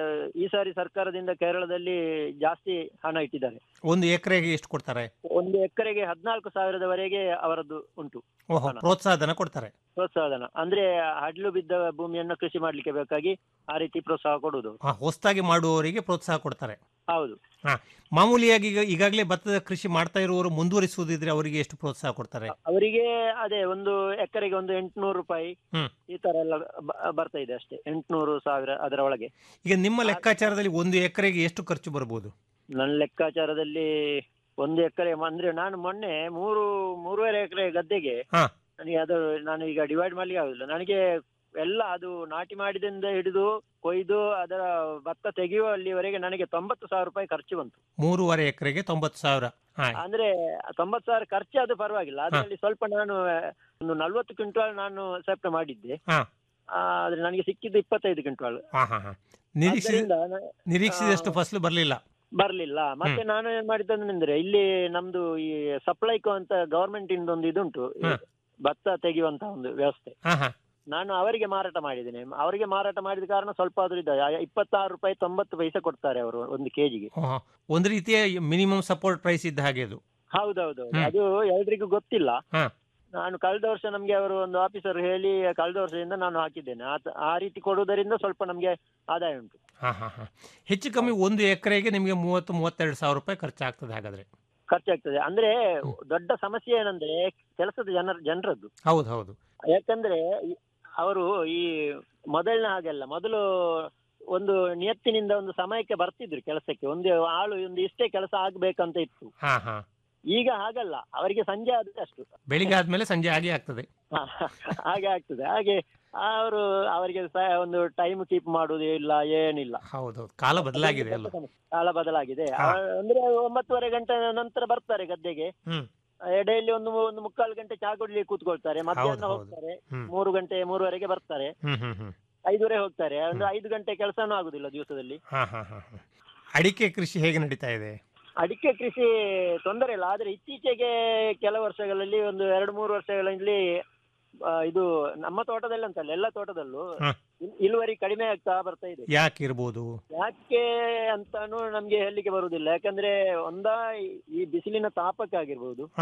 ಈ ಸಾರಿ ಸರ್ಕಾರದಿಂದ ಕೇರಳದಲ್ಲಿ ಜಾಸ್ತಿ ಹಣ ಇಟ್ಟಿದ್ದಾರೆ ಒಂದು ಎಕರೆಗೆ ಎಷ್ಟು ಕೊಡ್ತಾರೆ ಒಂದು ಎಕರೆಗೆ ಹದಿನಾಲ್ಕು ಸಾವಿರದವರೆಗೆ ಅವರದ್ದು ಉಂಟು ಓಹೋ ಹಣ. ಪ್ರೋತ್ಸಾಹಧನ ಕೊಡ್ತಾರೆ ಪ್ರೋತ್ಸಾಹಧನ ಅಂದ್ರೆ ಹಡ್ಲು ಬಿದ್ದ ಭೂಮಿಯನ್ನು ಕೃಷಿ ಮಾಡ್ಲಿಕ್ಕೆ ಬೇಕಾಗಿ ಆ ರೀತಿ ಪ್ರೋತ್ಸಾಹ ಕೊಡುವುದು ಹಾ ಹೊಸದಾಗಿ ಮಾಡುವವರಿಗೆ ಪ್ರೋತ್ಸಾಹ ಕೊಡ್ತಾರೆ ಹೌದು ಹಾ ಮಾಮೂಲಿಯಾಗಿ ಈಗ ಈಗಾಗಲೇ ಭತ್ತದ ಕೃಷಿ ಮಾಡ್ತಾ ಇರುವವರು ಮುಂದುವರಿಸುವುದಿದ್ರೆ ಅವರಿಗೆ ಎಷ್ಟು ಪ್ರೋತ್ಸಾಹ ಕೊಡ್ತಾರೆ ಅವರಿಗೆ ಅದೇ ಒಂದು ಎಕರೆಗೆ ಒಂದು ಎಂಟುನೂರು ರೂಪಾಯಿ ಹ್ಮ್ ಈ ತರ ಎಲ್ಲ ಬ- ಬರ್ತಾ ಇದೆ ಅಷ್ಟೇ ಎಂಟುನೂರು ಸಾವಿರ ಅದರ ಒಳಗೆ ಈಗ ನಿಮ್ಮ ಲೆಕ್ಕಾಚಾರದಲ್ಲಿ ಒಂದು ಎಕರೆಗೆ ಎಷ್ಟು ಖರ್ಚು ಬರ್ಬೋದು ನನ್ನ ಲೆಕ್ಕಾಚಾರದಲ್ಲಿ ಒಂದು ಎಕರೆ ಅಂದ್ರೆ ನಾನು ಮೊನ್ನೆ ಮೂರು ಮೂರುವರೆ ಎಕರೆ ಗದ್ದೆಗೆ ಹಾ ನನಗೆ ಅದು ನಾನು ಈಗ ಡಿವೈಡ್ ಮಾಡ್ಲಿಕ್ಕೆ ಆಗುದಿಲ್ಲ ನನಗೆ ಎಲ್ಲ ಅದು ನಾಟಿ ಮಾಡಿದಿಂದ ಹಿಡಿದು ಕೊಯ್ದು ಅದರ ಭತ್ತ ತೆಗೆಯುವಲ್ಲಿವರೆಗೆ ನನಗೆ ತೊಂಬತ್ತು ಸಾವಿರ ರೂಪಾಯಿ ಖರ್ಚು ಬಂತು ಮೂರುವರೆ ಎಕರೆಗೆ ತೊಂಬತ್ತು ಸಾವಿರ ಹಾ ಅಂದ್ರೆ ತೊಂಬತ್ತು ಸಾವಿರ ಖರ್ಚು ಅದು ಪರವಾಗಿಲ್ಲ ಅದರಲ್ಲಿ ಸ್ವಲ್ಪ ನಾನು ಒಂದು ನಲ್ವತ್ತು ಕ್ವಿಂಟಾಲ್ ನಾನು ಸೆಪ್ಟ್ ಮಾಡಿದ್ದೆ ಹಾ ಆ, ಆದ್ರೆ ನನಗೆ ಸಿಕ್ಕಿದ್ದು ಇಪ್ಪತ್ತೈದು ಕ್ವಿಂಟಾಲ್ ಹಾ ಹಾ ಹಾ ನಿರೀಕ್ಷಿಸಿ ಆದ್ದರಿಂದ ನ- ನಿರೀಕ್ಷಿಸಿದಷ್ಟು ಫಸಲು ಬರಲಿಲ್ಲ ಬರ್ಲಿಲ್ಲ ಮತ್ತೆ ನಾನು ಏನ್ ಮಾಡಿದ್ದಂದ್ರೆ ಇಲ್ಲಿ ನಮ್ದು ಈ ಸಪ್ಲೈಕೋ ಅಂತ ಗವರ್ಮೆಂಟ್ ಇಂದ ಒಂದು ಇದುಂಟು ಈ ಹಾ. ಭತ್ತ ತೆಗೆಯುವಂತ ಒಂದು ವ್ಯವಸ್ಥೆ ಹಾ ಹಾ ನಾನು ಅವರಿಗೆ ಮಾರಾಟ ಮಾಡಿದ್ದೇನೆ ಅವರಿಗೆ ಮಾರಾಟ ಮಾಡಿದ ಕಾರಣ ಸ್ವಲ್ಪ ಆದ್ರೂ ಇದೆ ಆ- ಇಪ್ಪತ್ತಾರು ರೂಪಾಯಿ ತೊಂಬತ್ತು ಪೈಸೆ ಕೊಡ್ತಾರೆ ಅವರು ಒಂದು ಕೆಜಿಗೆ ಓಹೋ. ಒಂದು ರೀತಿಯ ಮಿನಿಮಮ್ ಸಪೋರ್ಟ್ ಪ್ರೈಸ್ ಇದ್ದ ಹಾಗೆ ಅದು ಹೌದೌದು ಹ್ಮ್. ಅದು ಎಲ್ರಿಗೂ ಗೊತ್ತಿಲ್ಲ ಹಾ ನಾನು ಕಳೆದ ವರ್ಷ ನಮ್ಗೆ ಅವರು ಒಂದು ಆಫೀಸರ್ ಹೇಳಿ ಕಳೆದ ವರ್ಷದಿಂದ ನಾನು ಹಾಕಿದ್ದೇನೆ ಆತ- ಆ ರೀತಿ ಕೊಡುವುದರಿಂದ ಸ್ವಲ್ಪ ನಮ್ಗೆ ಆದಾಯ ಉಂಟು ಹಾ ಹಾ ಹಾ ಹೆಚ್ಚು ಕಮ್ಮಿ ಒಂದು ಎಕರೆಗೆ ನಿಮಗೆ ಮೂವತ್ತು ಮೂವತ್ತೆರಡು ಸಾವಿರ ರೂಪಾಯಿ ಖರ್ಚಾಗ್ತದೆ ಹಾಗಾದ್ರೆ ಖರ್ಚಾಗ್ತದೆ ಅಂದ್ರೆ ದೊಡ್ಡ ಸಮಸ್ಯೆ ಏನಂದ್ರೆ ಕೆಲಸದ ಜನರ ಜನರದ್ದು ಹೌದು ಹೌದು ಯಾಕಂದ್ರೆ ಈ- ಅವರು ಈ ಮೊದಲಿನ ಹಾಗೆಲ್ಲ ಮೊದಲು ಒಂದು ನಿಯತ್ತಿನಿಂದ ಒಂದು ಸಮಯಕ್ಕೆ ಬರ್ತಿದ್ರು ಕೆಲಸಕ್ಕೆ ಒಂದು ಆಳು ಒಂದು ಇಷ್ಟೇ ಕೆಲಸ ಆಗ್ಬೇಕಂತ ಇತ್ತು ಹಾ ಹಾ ಈಗ ಹಾಗಲ್ಲ ಅವರಿಗೆ ಸಂಜೆ ಆದ್ರೆ ಅಷ್ಟು ಬೆಳಿಗ್ಗೆ ಆದ್ಮೇಲೆ ಸಂಜೆ ಹಾಗೆ ಆಗ್ತದೆ ಹ, ಹಾಗೆ ಆಗ್ತದೆ ಹಾಗೆ ಅವರು ಅವರಿಗೆ ಸ- ಒಂದು ಟೈಮ್ ಕೀಪ್ ಮಾಡುವುದು ಇಲ್ಲ ಏನಿಲ್ಲ ಹೌದೌದು ಕಾಲ ಬದಲಾಗಿದೆ ಅಲ್ಲ ಕಾಲ ಬದಲಾಗಿದೆ ಹಾ. ಆ- ಅಂದ್ರೆ ಒಂಬತ್ತುವರೆ ಗಂಟೆ ನಂತರ ಬರ್ತಾರೆ ಗದ್ದೆಗೆ ಹ್ಮ್ ಎಡೆಯಲ್ಲಿ ಒಂದು ಮೂ- ಒಂದು ಮುಕ್ಕಾಲು ಗಂಟೆ ಚಾ ಕುಡ್ಲಿಕ್ಕೆ ಕೂತ್ಕೊಳ್ತಾರೆ ಮಧ್ಯಾಹ್ನ ಹೌದು. ಹೋಗ್ತಾರೆ ಹ್ಮ್. ಮೂರು ಗಂಟೆ ಮೂರುವರೆಗೆ ಬರ್ತಾರೆ ಹ್ಮ್ ಹ್ಮ್ ಹ್ಮ್ ಐದುವರೆ ಹೋಗ್ತಾರೆ ಒಂದು ಐದು ಗಂಟೆ ಕೆಲಸನೂ ಆಗುದಿಲ್ಲ ದಿವಸದಲ್ಲಿ ಹಾ ಹಾ ಹಾ ಹಾ. ಅಡಿಕೆ ಕೃಷಿ ಹೇಗೆ ನಡೀತಾ ಇದೆ ಅಡಿಕೆ ಕೃಷಿ ತೊಂದರೆ ಇಲ್ಲ ಆದ್ರೆ ಇತ್ತೀಚೆಗೆ ಕೆಲವು ವರ್ಷಗಳಲ್ಲಿ ಒಂದು ಎರಡು ಮೂರು ವರ್ಷಗಳಲ್ಲಿ ಆ, ಇದು ನಮ್ಮ ತೋಟದಲ್ಲಿ ಅಂತಲ್ಲ ಎಲ್ಲ ತೋಟದಲ್ಲೂ ಹಾ. ಇಲ್- ಇಳುವರಿ ಕಡಿಮೆ ಆಗ್ತಾ ಬರ್ತಾ ಇದೆ ಯಾಕೆ ಇರ್ಬೋದು ಯಾಕೆ ಅಂತಾನು ನಮ್ಗೆ ಹೇಳಲಿಕ್ಕೆ ಬರುವುದಿಲ್ಲ ಯಾಕಂದ್ರೆ ಒಂದ ಈ- ಈ ಬಿಸಿಲಿನ ತಾಪಕ್ಕೆ ಆಗಿರ್ಬೋದು ಹಾ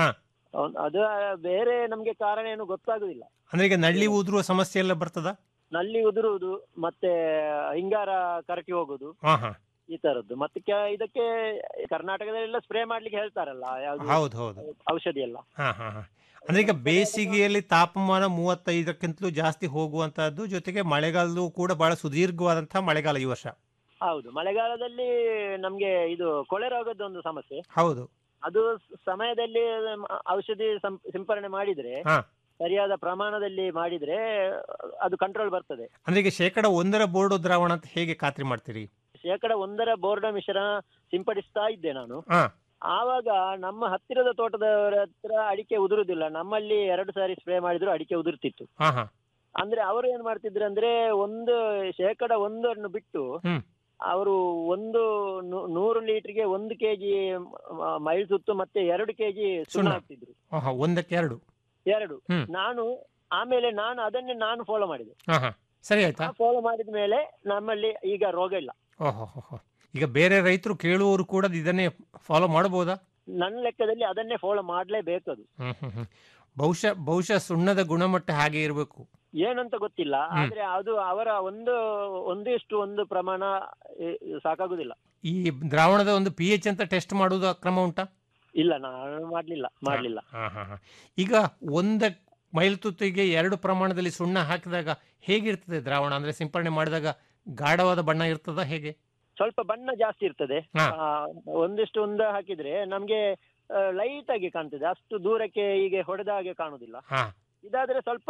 ಅವ್ನ್- ಅದು ಆ, ಬೇರೆ ನಮ್ಗೆ ಕಾರಣ ಏನು ಗೊತ್ತಾಗುದಿಲ್ಲ ಅಂದ್ರೆ ಈಗ ನಳ್ಳಿ ಊದುರುವ ಸಮಸ್ಯೆ ಎಲ್ಲ ಬರ್ತದ ನಲ್ಲಿ ಉದುರುವುದು ಮತ್ತೆ ಹಿಂಗಾರ ಕರಟಿ ಹೋಗುದು ಹಾ ಹಾ ಈ ತರದ್ದು ಮತ್ತೆ ಕೆ- ಇದಕ್ಕೆ ಕರ್ನಾಟಕದಲ್ಲೆಲ್ಲ ಸ್ಪ್ರೇ ಮಾಡ್ಲಿಕ್ಕೆ ಹೇಳ್ತಾರಲ್ಲ ಯಾವ್ದು ಹೌದು ಹೌದು ಔಷಧಿ ಎಲ್ಲ ಹಾ ಹಾ ಹಾ ಅಂದ್ರೆ ಈಗ ಬೇಸಿಗೆಯಲ್ಲಿ ತಾಪಮಾನ ಮೂವತ್ತೈದಕ್ಕಿಂತಲೂ ಜಾಸ್ತಿ ಹೋಗುವಂತಹದ್ದು ಜೊತೆಗೆ ಮಳೆಗಾಲದೂ ಕೂಡ ಬಹಳ ಸುದೀರ್ಘವಾದಂತಹ ಮಳೆಗಾಲ ಈ ವರ್ಷ ಹೌದು ಮಳೆಗಾಲದಲ್ಲಿ ನಮ್ಗೆ ಇದು ಕೊಳೆ ರೋಗದ ಒಂದು ಸಮಸ್ಯೆ ಹೌದು ಅದು ಸ- ಸಮಯದಲ್ಲಿ ಮ- ಔಷಧಿ ಸಂ- ಸಿಂಪರಣೆ ಮಾಡಿದ್ರೆ ಹಾ ಸರಿಯಾದ ಪ್ರಮಾಣದಲ್ಲಿ ಮಾಡಿದ್ರೆ ಅದು ಕಂಟ್ರೋಲ್ ಬರ್ತದೆ ಅಂದ್ರೆ ಈಗ ಶೇಕಡ ಒಂದರ ಬೋರ್ಡು ದ್ರಾವಣ ಅಂತ ಹೇಗೆ ಖಾತ್ರಿ ಮಾಡ್ತೀರಿ ಶೇಕಡ ಒಂದರ ಬೋರ್ಡ ಮಿಶ್ರಣ ಸಿಂಪಡಿಸ್ತಾ ಇದ್ದೆ ನಾನು ಹಾ ಆವಾಗ ನಮ್ಮ ಹತ್ತಿರದ ತೋಟದವರ ಹತ್ರ ಅಡಿಕೆ ಉದುರುದಿಲ್ಲ ನಮ್ಮಲ್ಲಿ ಎರಡು ಸಾರಿ ಸ್ಪ್ರೇ ಮಾಡಿದ್ರು ಅಡಿಕೆ ಉದುರ್ತಿತ್ತು ಹಾ ಹಾ ಅಂದ್ರೆ ಅವರು ಏನ್ ಮಾಡ್ತಿದ್ರು ಅಂದ್ರೆ ಒಂದು ಶೇಕಡ ಒಂದನ್ನು ಬಿಟ್ಟು ಹ್ಮ್ ಅವರು ಒಂದು ನೂ- ನೂರು ಲೀಟರ್ಗೆ ಒಂದು ಕೆಜಿ ಮೈಲ್ ಸುತ್ತು ಮತ್ತೆ ಎರಡು ಕೆಜಿ ಸುಣ್ಣ ಸುಣ್ಣ. ಹಾಕ್ತಿದ್ರು ಹಾ, ಹಾ ಒಂದಕ್ಕೆ ಎರಡು ಎರಡು ಹ್ಮ್. ನಾನು ಆಮೇಲೆ ನಾನು ಅದನ್ನೇ ನಾನು ಫಾಲೋ ಮಾಡಿದೆ ಹಾ ಹಾ ಸರಿ ಆಯ್ತಾ ಫಾಲೋ ಮಾಡಿದ ಮೇಲೆ ನಮ್ಮಲ್ಲಿ ಈಗ ರೋಗ ಇಲ್ಲ ಓಹೋ ಹೋ, ಹೋ. ಈಗ ಬೇರೆ ರೈತರು ಕೇಳುವವರು ಕೂಡ ಇದನ್ನೇ ಫಾಲೋ ಮಾಡಬಹುದಾ ನನ್ನ ಲೆಕ್ಕದಲ್ಲಿ ಅದನ್ನೇ ಫಾಲೋ ಮಾಡ್ಲೇಬೇಕು ಅದು ಹ್ಮ್ ಹ್ಮ್ ಹ್ಮ್ ಬಹುಶಃ ಬಹುಶಃ ಸುಣ್ಣದ ಗುಣಮಟ್ಟ ಹಾಗೆ ಇರಬೇಕು ಏನಂತ ಗೊತ್ತಿಲ್ಲ ಹ್ಮ್. ಆದ್ರೆ ಅದು ಅವರ ಒಂದು ಒಂದಿಷ್ಟು ಒಂದು ಪ್ರಮಾಣ ಏ, ಸಾಕಾಗುದಿಲ್ಲ ಈ ದ್ರಾವಣದ ಒಂದು ಪಿ ಎಚ್ ಅಂತ ಟೆಸ್ಟ್ ಮಾಡುವುದು ಕ್ರಮ ಉಂಟಾ ಇಲ್ಲ ನಾನು ಮಾಡ್ಲಿಲ್ಲ ಮಾಡ್ಲಿಲ್ಲ ಹಾ ಹಾ ಹಾ ಈಗ ಒಂದ ಮೈಲ್ತುತ್ತಿಗೆ ಎರಡು ಪ್ರಮಾಣದಲ್ಲಿ ಸುಣ್ಣ ಹಾಕಿದಾಗ ಹೇಗಿರ್ತದೆ ದ್ರಾವಣ ಅಂದ್ರೆ ಸಿಂಪರಣೆ ಮಾಡಿದಾಗ ಗಾಢವಾದ ಬಣ್ಣ ಇರ್ತದ ಹೇಗೆ ಸ್ವಲ್ಪ ಬಣ್ಣ ಜಾಸ್ತಿ ಇರ್ತದೆ ಹಾ. ಆ, ಒಂದಿಷ್ಟು ಒಂದ ಹಾಕಿದ್ರೆ ನಮ್ಗೆ ಲೈಟ್ ಆಗಿ ಕಾಣ್ತದೆ ಅಷ್ಟು ದೂರಕ್ಕೆ ಹೀಗೆ ಹೊಡೆದ ಹಾಗೆ ಕಾಣುದಿಲ್ಲ ಹಾ ಇದಾದ್ರೆ ಸ್ವಲ್ಪ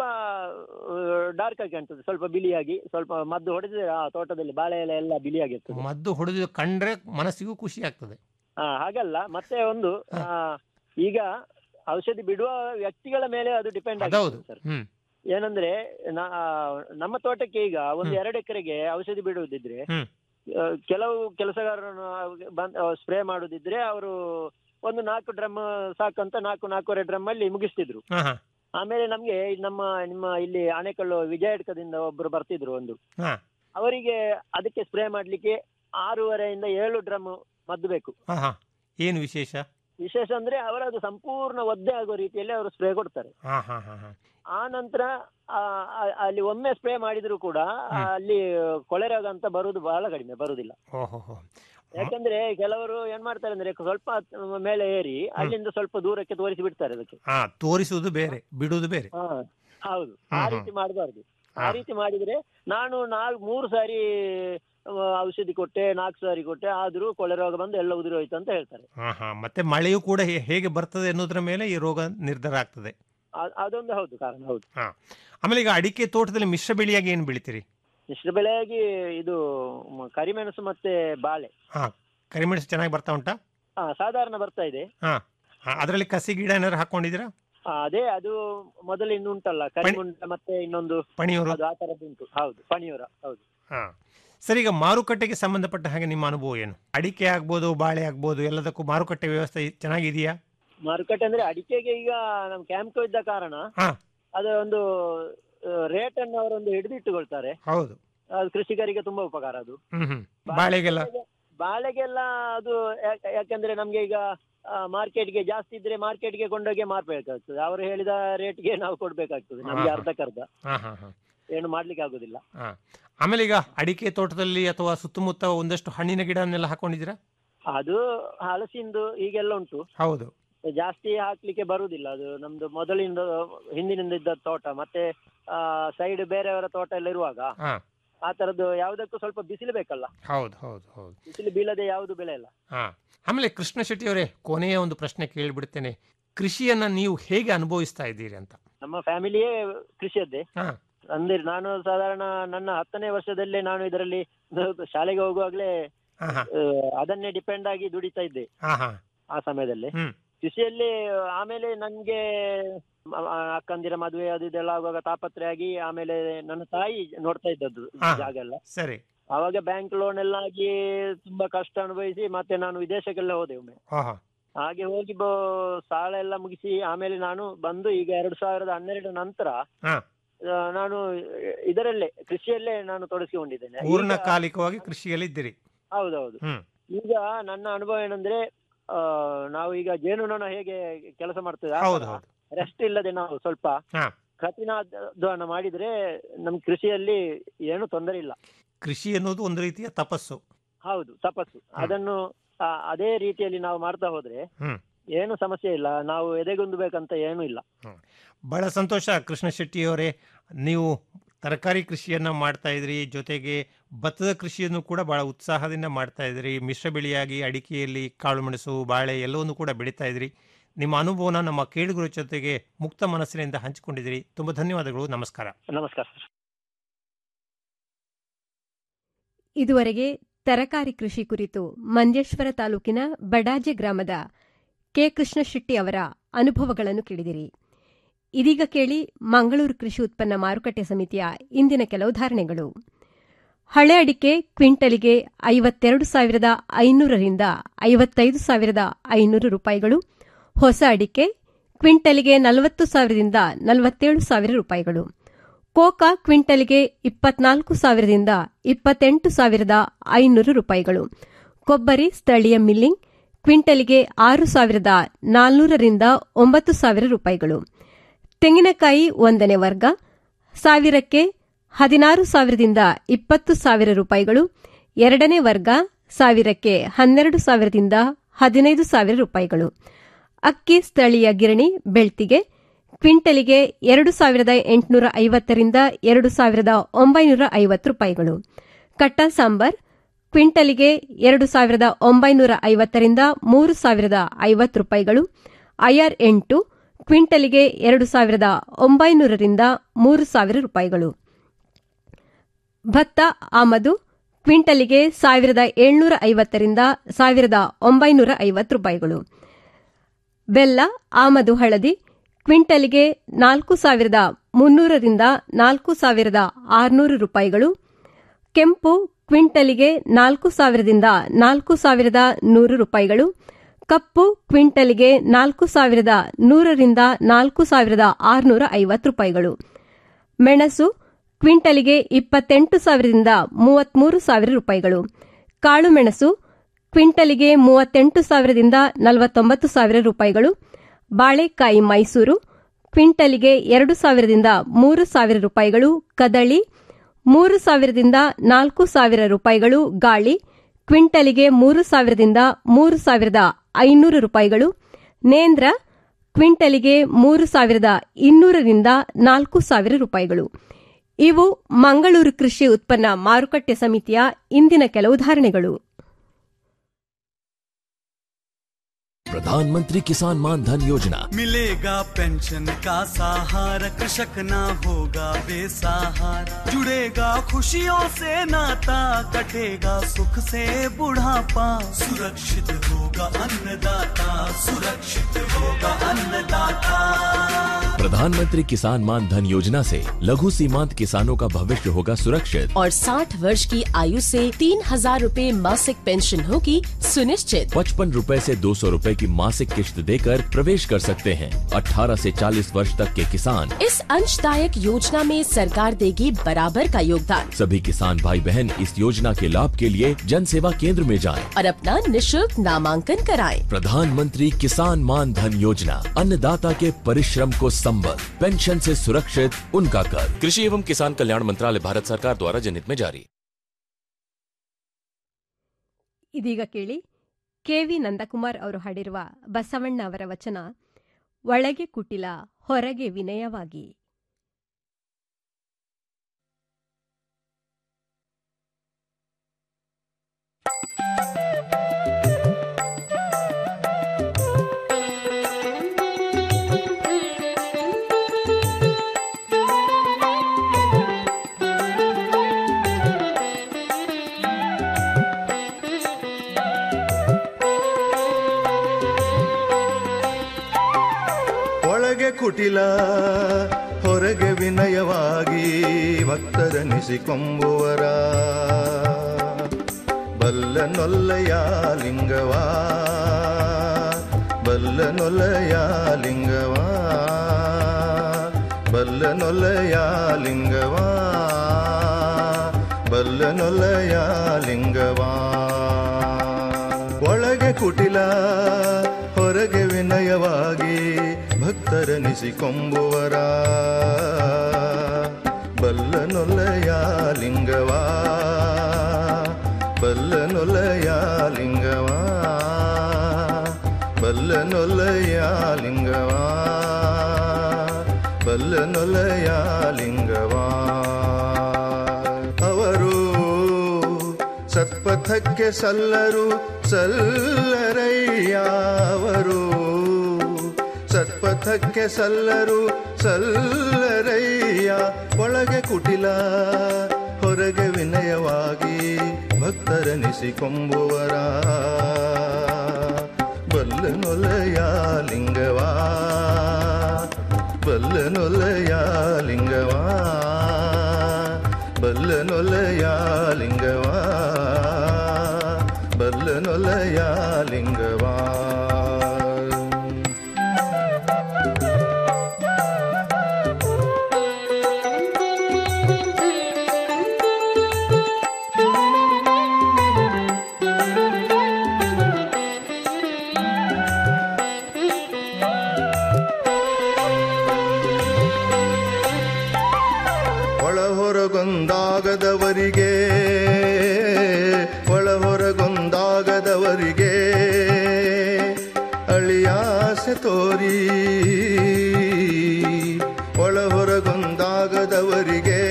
ಡಾರ್ಕ್ ಆಗಿ ಕಾಣ್ತದೆ ಸ್ವಲ್ಪ ಬಿಳಿಯಾಗಿ ಸ್ವಲ್ಪ ಮದ್ದು ಹೊಡೆದ್ರೆ ಆ ತೋಟದಲ್ಲಿ ಬಾಳೆ ಎಲೆ ಎಲ್ಲ ಬಿಳಿಯಾಗಿರ್ತದೆ ಮದ್ದು ಹೊಡೆದು ಕಂಡ್ರೆ ಮನಸ್ಸಿಗೂ ಖುಷಿ ಆಗ್ತದೆ ಹಾ ಹಾಗಲ್ಲ ಮತ್ತೆ ಒಂದು ಆ, ಈಗ ಔಷಧಿ ಬಿಡುವ ವ್ಯಕ್ತಿಗಳ ಮೇಲೆ ಅದು ಡಿಪೆಂಡ್ ಅದೌದು ಆಗುತ್ತೆ ಸರ್ ಹ್ಮ್ ಏನಂದ್ರೆ ನಾ- ನಮ್ಮ ತೋಟಕ್ಕೆ ಈಗ ಒಂದು ಹ್ಮ್. ಎರಡು ಎಕರೆಗೆ ಔಷಧಿ ಬಿಡುವುದಿದ್ರೆ ಹ್ಮ್ ಆ, ಕೆಲವು ಕೆಲಸಗಾರರನ್ನು ಬಂದ್ ಸ್ಪ್ರೇ ಮಾಡುದಿದ್ರೆ ಅವರು ಒಂದು ನಾಲ್ಕು ಡ್ರಮ್ ಸಾಕಂತ ನಾಲ್ಕು ನಾಲ್ಕೂವರೆ ಡ್ರಮ್ ಅಲ್ಲಿ ಮುಗಿಸ್ತಿದ್ರು ಹಾ ಹಾ ಆಮೇಲೆ ನಮ್ಗೆ ನಮ್ಮ ನಿಮ್ಮ ಇಲ್ಲಿ ಆನೆಕಲ್ಲು ವಿಜಯಡ್ಕದಿಂದ ಒಬ್ರು ಬರ್ತಿದ್ರು ಒಂದು ಹಾ ಅವರಿಗೆ ಅದಕ್ಕೆ ಸ್ಪ್ರೇ ಮಾಡ್ಲಿಕ್ಕೆ ಆರೂವರೆಯಿಂದ ಏಳು ಡ್ರಮ್ ಮದ್ದು ಬೇಕು ಹಾ ಹಾ ಏನು ವಿಶೇಷ ವಿಶೇಷ ಅಂದ್ರೆ ಅವರದು ಸಂಪೂರ್ಣ ಒದ್ದೆ ಆಗೋ ರೀತಿಯಲ್ಲಿ ಅವರು ಸ್ಪ್ರೇ ಕೊಡ್ತಾರೆ ಹಾ ಹಾ ಹಾ ಹಾ ಆ ನಂತರ ಆ, ಆ- ಅಲ್ಲಿ ಒಮ್ಮೆ ಸ್ಪ್ರೇ ಮಾಡಿದ್ರು ಕೂಡ ಆ, ಅಲ್ಲಿ ಕೊಳೆ ರೋಗ ಅಂತ ಬರುದು ಬಹಳ ಕಡಿಮೆ ಬರುದಿಲ್ಲ ಓಹೋ ಹೋ ಯಾಕಂದ್ರೆ ಕೆಲವರು ಏನ್ ಮಾಡ್ತಾರೆ ಅಂದ್ರೆ ಸ್ವಲ್ಪ ಮೇಲೆ ಏರಿ ಅಲ್ಲಿಂದ ಸ್ವಲ್ಪ ದೂರಕ್ಕೆ ತೋರಿಸಿ ಬಿಡ್ತಾರೆ ಅದಕ್ಕೆ ಹಾ ತೋರಿಸುವುದು ಬೇರೆ ಬಿಡುವುದು ಬೇರೆ ಹಾ ಹೌದು ಆ ಹ್ಮ್, ಹ್ಮ್. ರೀತಿ ಮಾಡಬಾರ್ದು ಆ ಹಾ. ರೀತಿ ಮಾಡಿದ್ರೆ ನಾನು ನಾಲ್ಕು ಮೂರು ಸಾರಿ ಆ, ಔಷಧಿ ಕೊಟ್ಟೆ ನಾಲ್ಕು ಸಾರಿ ಕೊಟ್ಟೆ ಆದ್ರೂ ಕೊಳೆ ರೋಗ ಬಂದು ಎಲ್ಲ ಉದುರಿ ಹೋಯ್ತು ಅಂತ ಹೇಳ್ತಾರೆ ಹಾ ಹಾ ಮತ್ತೆ ಮಳೆಯೂ ಕೂಡ ಹೇ- ಹೇಗೆ ಬರ್ತದೆ ಅನ್ನೋದ್ರ ಮೇಲೆ ಈ ರೋಗ ನಿರ್ಧಾರ ಆಗ್ತದೆ ಆ- ಅದೊಂದು ಹೌದು ಕಾರಣ ಹೌದು ಹಾ ಆಮೇಲೆ ಈಗ ಅಡಿಕೆ ತೋಟದಲ್ಲಿ ಮಿಶ್ರ ಬೆಳೆಯಾಗಿ ಏನು ಬೆಳಿತೀರಿ ಮಿಶ್ರ ಬೆಳೆಯಾಗಿ ಇದು ಮ- ಕರಿಮೆಣಸು ಮತ್ತೆ ಬಾಳೆ ಹಾ ಕರಿಮೆಣಸು ಚೆನ್ನಾಗಿ ಬರ್ತಾ ಉಂಟಾ ಹಾ ಸಾಧಾರಣ ಬರ್ತಾ ಇದೆ ಹಾ ಹಾ, ಅದರಲ್ಲಿ ಕಸಿ ಗಿಡ ಏನಾದ್ರು ಹಾಕೊಂಡಿದ್ದೀರಾ ಆ, ಅದೇ ಅದು ಮೊದಲು ಇನ್ನು ಉಂಟಲ್ಲ ಕರಿಮುಂಡ ಮತ್ತೆ ಇನ್ನೊಂದು ಪಣಿಯೂರು ಅದು ಆ ತರದ್ದುಂಟು ಹೌದು ಪಣಿಯೂರ ಹೌದು ಹಾ ಸರಿ ಈಗ ಮಾರುಕಟ್ಟೆಗೆ ಸಂಬಂಧಪಟ್ಟ ಹಾಗೆ ನಿಮ್ಮ ಅನುಭವ ಏನು ಅಡಿಕೆ ಆಗ್ಬೋದು ಬಾಳೆ ಆಗ್ಬೋದು ಎಲ್ಲದಕ್ಕೂ ಮಾರುಕಟ್ಟೆ ವ್ಯವಸ್ಥೆ ಚೆನ್ನಾಗಿದೆಯಾ ಮಾರುಕಟ್ಟೆ ಅಂದ್ರೆ ಅಡಿಕೆಗೆ ಈಗ ನಮ್ ಕ್ಯಾಂಪ್ಕೋ ಇದ್ದ ಕಾರಣ ಹಾ ಅದರ ಒಂದು ರೇಟ್ ಅನ್ನು ಅವರೊಂದು ಹಿಡಿದಿಟ್ಟುಕೊಳ್ತಾರೆ ಹೌದು ಅದು ಕೃಷಿಕರಿಗೆ ತುಂಬಾ ಉಪಕಾರ ಅದು ಹ್ಮ್ ಹ್ಮ್ ಬಾಳೆಗೆಲ್ಲ ಬಾಳೆಗೆಲ್ಲ ಅದು ಯಾಕ- ಯಾಕಂದ್ರೆ ನಮ್ಗೆ ಈಗ ಮಾರ್ಕೆಟ್ಗೆ ಜಾಸ್ತಿ ಇದ್ರೆ ಮಾರ್ಕೆಟ್ಗೆ ಕೊಂಡೋಗಿ ಮಾರ್ಬೇಕಾಗ್ತದೆ ಅವರು ಹೇಳಿದ ರೇಟ್ಗೆ ನಾವು ಕೊಡ್ಬೇಕಾಗ್ತದೆ ನಮ್ಗೆ ಹಾ, ಹಾ. ಅರ್ಧಕ್ಕರ್ಧ ಹಾ ಹಾ ಹಾ ಏನು ಮಾಡ್ಲಿಕ್ಕೆ ಆಗುದಿಲ್ಲ ಹಾ ಆಮೇಲೆ ಈಗ ಅಡಿಕೆ ತೋಟದಲ್ಲಿ ಅಥವಾ ಸುತ್ತಮುತ್ತ ಒಂದಷ್ಟು ಹಣ್ಣಿನ ಗಿಡನೆಲ್ಲ ಹಾಕೊಂಡಿದ್ದೀರಾ ಅದು ಹಲಸಿಂದು ಈಗೆಲ್ಲ ಉಂಟು ಹೌದು ಜಾಸ್ತಿ ಹಾಕ್ಲಿಕ್ಕೆ ಬರುದಿಲ್ಲ ಅದು ನಮ್ದು ಮೊದಲಿಂದ ಹಿಂದಿನಿಂದ ಇದ್ದ ತೋಟ ಮತ್ತೆ ಸೈಡ್ ಬೇರೆಯವರ ತೋಟ ಎಲ್ಲ ಇರುವಾಗ ಹಾ ಆ ತರದ್ದು ಯಾವುದಕ್ಕೂ ಸ್ವಲ್ಪ ಬಿಸಿಲು ಬೇಕಲ್ಲ ಹೌದು ಹೌದು ಹೌದು ಬಿಸಿಲು ಬೀಳದೆ ಯಾವುದು ಬೆಳೆ ಇಲ್ಲ ಹಾ ಆಮೇಲೆ ಕೃಷ್ಣ ಶೆಟ್ಟಿ ಅವರೇ ಕೊನೆಯ ಒಂದು ಪ್ರಶ್ನೆ ಕೇಳಿಬಿಡ್ತೇನೆ ಕೃಷಿಯನ್ನ ನೀವು ಹೇಗೆ ಅನುಭವಿಸ್ತಾ ಇದ್ದೀರಿ ಅಂತ ನಮ್ಮ ಫ್ಯಾಮಿಲಿಯೇ ಕೃಷಿಯದ್ದೇ ಹಾ ಅಂದ್ರೆ ನಾನು ಸಾಧಾರಣ ನನ್ನ ಹತ್ತನೇ ವರ್ಷದಲ್ಲೇ ನಾನು ಇದರಲ್ಲಿ ಶಾಲೆಗೆ ಹೋಗುವಾಗ್ಲೇ ಹಾ ಹಾ ಆ, ಅದನ್ನೇ ಡಿಪೆಂಡ್ ಆಗಿ ದುಡಿತಾ ಇದ್ದೆ ಹಾ ಹಾ ಆ ಸಮಯದಲ್ಲಿ ಹ್ಮ್ ಕೃಷಿಯಲ್ಲಿ ಆಮೇಲೆ ನನ್ಗೆ ಮ- ಆ, ಅಕ್ಕಂದಿರ ಮದುವೆ ಅದು ಇದೆಲ್ಲ ಆಗುವಾಗ ತಾಪತ್ರೆ ಆಗಿ ಆಮೇಲೆ ನನ್ನ ತಾಯಿ ನೋಡ್ತಾ ಇದ್ದದ್ದು ಹಾ. ಜಾಗ ಎಲ್ಲ ಸರಿ ಆವಾಗ ಬ್ಯಾಂಕ್ ಲೋನ್ ಎಲ್ಲ ಆಗಿ ತುಂಬಾ ಕಷ್ಟ ಅನುಭವಿಸಿ ಮತ್ತೆ ನಾನು ವಿದೇಶಕ್ಕೆಲ್ಲ ಹೋದೆ ಒಮ್ಮೆ ಹಾ ಹಾ ಹಾಗೆ ಹೋಗಿ ಬ ಸಾಲ ಎಲ್ಲ ಮುಗಿಸಿ ಆಮೇಲೆ ನಾನು ಬಂದು ಈಗ ಎರಡು ಸಾವಿರದ ಹನ್ನೆರಡು ನಂತರ ಹಾ ಆ, ನಾನು ಇದರಲ್ಲೇ ಕೃಷಿಯಲ್ಲೇ ನಾನು ತೊಡಗಿಸಿಕೊಂಡಿದ್ದೇನೆ ಪೂರ್ಣ ಈಗ- ಕಾಲಿಕವಾಗಿ ಕೃಷಿಯಲ್ಲಿ ಇದ್ದೀರಿ ಹೌದೌದು ಹ್ಮ್ ಈಗ ನನ್ನ ಅನುಭವ ಏನಂದ್ರೆ ಆ, ನಾವು ಈಗ ಜೇನುನೊಣ ಹೇಗೆ ಕೆಲಸ ಮಾಡ್ತದೆ ಹೌದು, ಹೌದು. ರೆಸ್ಟ್ ಇಲ್ಲದೆ ನಾವು ಸ್ವಲ್ಪ ಹಾ. ಕಠಿಣ ಅಧ್ವಾನ ಮಾಡಿದ್ರೆ ನಮ್ ಕೃಷಿಯಲ್ಲಿ ಏನು ತೊಂದರೆ ಇಲ್ಲ ಕೃಷಿ ಎನ್ನುವುದು ಒಂದು ರೀತಿಯ ತಪಸ್ಸು ಹೌದು ತಪಸ್ಸು ಅದನ್ನು ಆ, ಅದೇ ರೀತಿಯಲ್ಲಿ ನಾವು ಮಾಡ್ತಾ ಹೋದ್ರೆ ಹ್ಮ್ ಏನು ಸಮಸ್ಯೆ ಇಲ್ಲ ನಾವು ಎದೆಗುಂದಬೇಕಂತ ಏನೂ ಇಲ್ಲ ಬಹಳ ಸಂತೋಷ ಕೃಷ್ಣ ಶೆಟ್ಟಿಯವರೇ ನೀವು ತರಕಾರಿ ಕೃಷಿಯನ್ನು ಮಾಡ್ತಾ ಇದ್ರಿ ಜೊತೆಗೆ ಭತ್ತದ ಕೃಷಿಯನ್ನು ಕೂಡ ಬಹಳ ಉತ್ಸಾಹದಿಂದ ಮಾಡ್ತಾ ಇದ್ರಿ ಮಿಶ್ರ ಬೆಳೆಯಾಗಿ ಅಡಿಕೆಯಲ್ಲಿ ಕಾಳುಮೆಣಸು ಬಾಳೆ ಎಲ್ಲವನ್ನು ಕೂಡ ಬೆಳೀತಾ ಇದ್ರಿ ನಿಮ್ಮ ಅನುಭವನ ನಮ್ಮ ಕೇಳುಗರ ಜೊತೆಗೆ ಮುಕ್ತ ಮನಸ್ಸಿನಿಂದ ಹಂಚಿಕೊಂಡಿದ್ದೀರಿ ತುಂಬ ಧನ್ಯವಾದಗಳು ನಮಸ್ಕಾರ ನಮಸ್ಕಾರ ಸರ್ ಇದುವರೆಗೆ ತರಕಾರಿ ಕೃಷಿ ಕುರಿತು ಮಂಜೇಶ್ವರ ತಾಲೂಕಿನ ಬಡಾಜೆ ಗ್ರಾಮದ ಕೆ ಕೃಷ್ಣಶೆಟ್ಟಿ ಅವರ ಅನುಭವಗಳನ್ನು ಕೇಳಿದಿರಿ ಇದೀಗ ಕೇಳಿ ಮಂಗಳೂರು ಕೃಷಿ ಉತ್ಪನ್ನ ಮಾರುಕಟ್ಟೆ ಸಮಿತಿಯ ಇಂದಿನ ಕೆಲವು ಧಾರಣೆಗಳು ಹಳೆ ಅಡಿಕೆ ಕ್ವಿಂಟಲಿಗೆ ಐವತ್ತೆರಡು ಸಾವಿರದ ಐನೂರರಿಂದ ಐವತ್ತೈದು ಸಾವಿರದ ಐನೂರು ರೂಪಾಯಿಗಳು ಹೊಸ ಅಡಿಕೆ ಕ್ವಿಂಟಲಿಗೆ ನಲವತ್ತು ಸಾವಿರದಿಂದ ನಲವತ್ತೇಳು ಸಾವಿರ ರೂಪಾಯಿಗಳು ಕೋಕಾ ಕ್ವಿಂಟಲ್ಗೆ ಇಪ್ಪತ್ನಾಲ್ಕು ಸಾವಿರದಿಂದ ಇಪ್ಪತ್ತೆಂಟು ಸಾವಿರದ ಐನೂರು ರೂಪಾಯಿಗಳು ಕೊಬ್ಬರಿ ಸ್ಥಳೀಯ ಮಿಲ್ಲಿಂಗ್ ಕ್ವಿಂಟಲ್ಗೆ ಆರು ಸಾವಿರದ ನಾಲ್ನೂರರಿಂದ ಒಂಬತ್ತು ಸಾವಿರ ರೂಪಾಯಿಗಳು ತೆಂಗಿನಕಾಯಿ ಒಂದನೇ ವರ್ಗ ಸಾವಿರಕ್ಕೆ ಹದಿನಾರು ಸಾವಿರದಿಂದ ಇಪ್ಪತ್ತು ಸಾವಿರ ರೂಪಾಯಿಗಳು ಎರಡನೇ ವರ್ಗ ಸಾವಿರಕ್ಕೆ ಹನ್ನೆರಡು ಸಾವಿರದಿಂದ ಹದಿನೈದು ಸಾವಿರ ರೂಪಾಯಿಗಳು ಅಕ್ಕಿ ಸ್ಥಳೀಯ ಗಿರಣಿ ಬೆಳ್ತಿಗೆ ಕ್ವಿಂಟಲಿಗೆ ಎರಡು ಸಾವಿರದ ಎಂಟುನೂರ ಐವತ್ತರಿಂದ ಎರಡು ಸಾವಿರದ ಒಂಬೈನೂರ ಐವತ್ತು ರೂಪಾಯಿಗಳು ಕಟ್ಟ ಸಾಂಬಾರ್ ಕ್ವಿಂಟಲಿಗೆ ಎರಡು ಸಾವಿರದ ಒಂಬೈನೂರ ಐವತ್ತರಿಂದ ಮೂರು ಸಾವಿರದ ಐವತ್ತು ರೂಪಾಯಿಗಳು ಐಆರ್ ಎಂಟು ಕ್ವಿಂಟಲಿಗೆ ಎರಡು ಸಾವಿರದ ಒಂಬೈನೂರರಿಂದ ಮೂರು ಸಾವಿರ ರೂಪಾಯಿಗಳು ಭತ್ತ ಆಮದು ಕ್ವಿಂಟಲಿಗೆ ಸಾವಿರದ ಏಳ್ನೂರ ಐವತ್ತರಿಂದ ಸಾವಿರದ ಒಂಬೈನೂರ ಐವತ್ತು ರೂಪಾಯಿಗಳು ಬೆಲ್ಲ ಆಮದು ಹಳದಿ ಕ್ವಿಂಟಲ್ಗೆ ನಾಲ್ಕು ಸಾವಿರದ ಮುನ್ನೂರರಿಂದ ನಾಲ್ಕು ಸಾವಿರದ ಆರುನೂರು ರೂಪಾಯಿಗಳು ಕೆಂಪು ಕ್ವಿಂಟಲಿಗೆ ನಾಲ್ಕು ಸಾವಿರದಿಂದ ನಾಲ್ಕು ಸಾವಿರದ ನೂರು ರೂಪಾಯಿಗಳು ಕಪ್ಪು ಕ್ವಿಂಟಲ್ಗೆ ನಾಲ್ಕು ಸಾವಿರದ ನೂರರಿಂದ ನಾಲ್ಕು ಸಾವಿರದ ಆರುನೂರ ಐವತ್ತು ರೂಪಾಯಿಗಳು ಮೆಣಸು ಕ್ವಿಂಟಲಿಗೆ ಇಪ್ಪತ್ತೆಂಟು ಸಾವಿರದಿಂದ ಮೂವತ್ಮೂರು ಸಾವಿರ ರೂಪಾಯಿಗಳು ಕಾಳು ಮೆಣಸು ಕ್ವಿಂಟಲಿಗೆ ಮೂವತ್ತೆಂಟು ಸಾವಿರದಿಂದ ನಲವತ್ತೊಂಬತ್ತು ಸಾವಿರ ರೂಪಾಯಿಗಳು ಬಾಳೆಕಾಯಿ ಮೈಸೂರು ಕ್ವಿಂಟಲಿಗೆ ಎರಡು ಸಾವಿರದಿಂದ ಮೂರು ಸಾವಿರ ರೂಪಾಯಿಗಳು ಕದಳಿ ಮೂರು ಸಾವಿರದಿಂದ ನಾಲ್ಕು ಸಾವಿರ ರೂಪಾಯಿಗಳು ಗಾಳಿ ಕ್ವಿಂಟಲಿಗೆ ಮೂರು ಸಾವಿರದಿಂದ ಮೂರು ಸಾವಿರದ ಐನೂರು ರೂಪಾಯಿಗಳು ನೇಂದ್ರ ಕ್ವಿಂಟಲಿಗೆ ಮೂರು ಸಾವಿರದ ಇನ್ನೂರರಿಂದ ನಾಲ್ಕು ಸಾವಿರ ರೂಪಾಯಿಗಳು ಇವು ಮಂಗಳೂರು ಕೃಷಿ ಉತ್ಪನ್ನ ಮಾರುಕಟ್ಟೆ ಸಮಿತಿಯ ಇಂದಿನ ಕೆಲವು ಧಾರಣೆಗಳು प्रधानमंत्री किसान मान धन योजना मिलेगा पेंशन का सहारा कृषक ना होगा बेसहारा जुड़ेगा खुशियों से नाता कटेगा सुख से बुढ़ापा सुरक्षित होगा अन्नदाता सुरक्षित होगा अन्नदाता प्रधानमंत्री किसान मान धन योजना से लघु सीमांत किसानों का भविष्य होगा सुरक्षित और 60 वर्ष की आयु से तीन हजार रूपए मासिक पेंशन होगी सुनिश्चित पचपन रूपए से दो सौ रूपए की मासिक किश्त देकर प्रवेश कर सकते हैं 18 से 40 वर्ष तक के किसान इस अंशदायक योजना में सरकार देगी बराबर का योगदान सभी किसान भाई बहन इस योजना के लाभ के लिए जन सेवा केंद्र में जाएं। और अपना निशुल्क नामांकन कराएं। प्रधानमंत्री किसान मान धन योजना अन्नदाता के परिश्रम को संबल पेंशन से सुरक्षित उनका कर कृषि एवं किसान कल्याण मंत्रालय भारत सरकार द्वारा जनहित में जारी ಇದೀಗ ಕೇಳಿ ಕೆವಿ ನಂದಕುಮಾರ್ ಅವರು ಹಾಡಿರುವ ಬಸವಣ್ಣ ಅವರ ವಚನ ಒಳಗೆ ಕುಟಿಲ ಹೊರಗೆ ವಿನಯವಾಗಿ ಒಳಗೆ ಕುಟಿಲ ಹೊರಗೆ ವಿನಯವಾಗಿ ಭಕ್ತರನಿಸಿಕೊಂಬುವರ ಬಲ್ಲ ನೊಲ್ಲಯ ಲಿಂಗವ ಬಲ್ಲ ನೊಲ್ಲಯ ಲಿಂಗವ ಬಲ್ಲ ನೊಲ್ಲಯ ಲಿಂಗವ ಬಲ್ಲ ನೊಲ್ಲಯ ಲಿಂಗವ ಒಳಗೆ ಕುಟಿಲ ಹೊರಗೆ ವಿನಯವಾಗಿ ಭಕ್ತರನಿಸಿಕೊಂಬುವರ ಬಲ್ಲನೊಲ್ಲಯ ಲಿಂಗವಾ ಬಲ್ಲನೊಲ್ಲಯ ಲಿಂಗವಾ ಬಲ್ಲನೊಲ್ಲಯ ಲಿಂಗವಾ ಬಲ್ಲನೊಲ್ಲಯ ಲಿಂಗವಾ ಅವರು ಸತ್ಪಥಕ್ಕೆ ಸಲ್ಲರು ಸಲ್ಲರಯ್ಯ ಅವರು ಸತ್ಪಥಕ್ಕೆ ಸಲ್ಲರು ಸಲ್ಲರಯ್ಯ ಒಳಗೆ ಕುಟಿಲ ಹೊರಗೆ ವಿನಯವಾಗಿ ಭಕ್ತರನಿಸಿಕೊಂಬುವರ ಬಲ್ಲನೊಲಯ ಲಿಂಗವಾ ಬಲ್ಲನೊಲಯ ಲಿಂಗವಾ ಬಲ್ಲನೊಲಯ ಲಿಂಗವಾ ಬಲ್ಲನೊಲಯ ಲಿಂಗವಾ ಒಳ ಹೊರಗೊಂದಾಗದವರಿಗೆ ಒಳ ಹೊರಗೊಂದಾಗದವರಿಗೆ ಅಳಿಯಾಸೆ ತೋರಿ ಒಳ ಹೊರಗೊಂದಾಗದವರಿಗೆ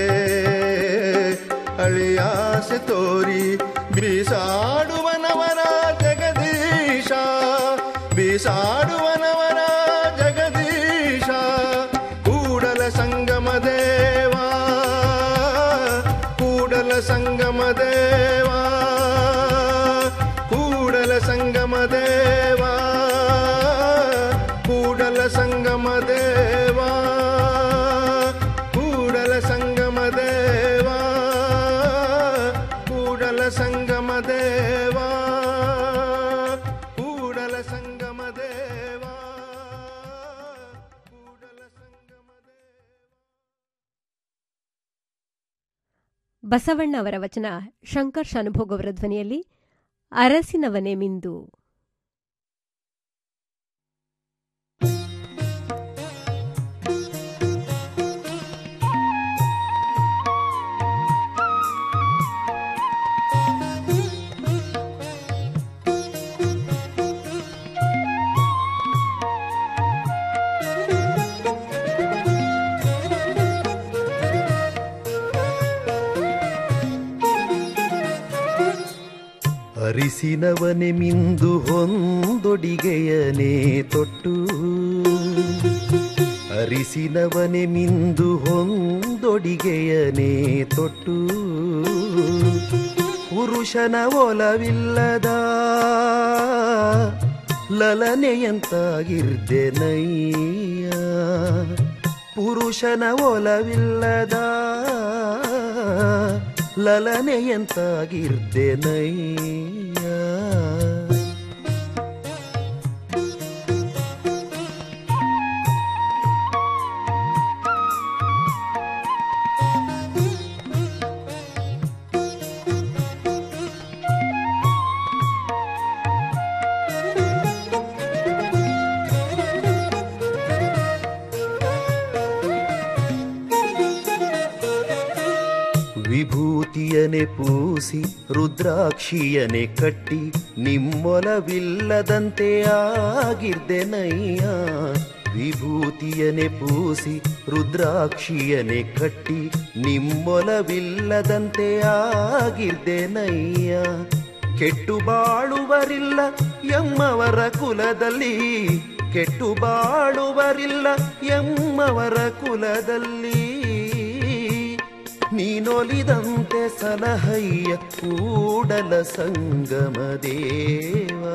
ಅಳಿಯಾಸೆ ತೋರಿ ಬೀಸಾಡುವನವನ ಜಗದೀಶ ಬೀಸಾಡುವನವನ ಜಗದೀಶ ಕೂಡಲ ಸಂಗಮ ದೇವಾ ಕೂಡಲ ಸಂಗಮ ದೇವಾ ಕೂಡಲ ಸಂಗಮ ದೇವಾ ಕೂಡಲ ಸಂಗಮ ದೇವಾ ಕೂಡಲ ಸಂಗಮ ದೇವಾ ಕೂಡಲ ಸಂಗಮ ದೇವಾ ಕೂಡಲ ಸಂಗಮ ದೇವಾ ಬಸವಣ್ಣ ಅವರ ವಚನ ಶಂಕರ್ ಶಾನುಭೋಗ್ ಅವರ ಧ್ವನಿಯಲ್ಲಿ ಅರಸಿನವನೇ ಮಿಂದು ಅರಿಸಿನವನೆ ಮಿಂದು ಹೊಂದೊಡಿಗೆಯನೇ ತೊಟ್ಟು ಅರಿಸಿನವನೆ ಮಿಂದು ಹೊಂದೊಡಿಗೆಯನೇ ತೊಟ್ಟು ಪುರುಷನ ಒಲವಿಲ್ಲದ ಲಲನೆಯಂತಾಗಿರ್ದೆನಯ್ಯ ಪುರುಷನ ಒಲವಿಲ್ಲದ ಲಲನೆಯಂತಾಗಿರ್ದೆನಯ್ಯ ವಿಭೂತಿಯನೆ ಪೂಸಿ ರುದ್ರಾಕ್ಷಿಯನೆ ಕಟ್ಟಿ ನಿಮ್ಮೊಲವಿಲ್ಲದಂತೆ ಆಗಿರ್ದೆನಯ್ಯ ವಿಭೂತಿಯನೆ ಪೂಸಿ ರುದ್ರಾಕ್ಷಿಯನೆ ಕಟ್ಟಿ ನಿಮ್ಮೊಲವಿಲ್ಲದಂತೆ ಆಗಿರ್ದೆನಯ್ಯ ಕೆಟ್ಟು ಬಾಳುವರಿಲ್ಲ ಎಮ್ಮವರ ಕುಲದಲ್ಲಿ ಕೆಟ್ಟು ಬಾಳುವರಿಲ್ಲ ಎಮ್ಮವರ ಕುಲದಲ್ಲಿ ನೀನೊಲಿದಂತೆ ಸಲಹಯ್ಯ ಕೂಡಲ ಸಂಗಮ ದೇವಾ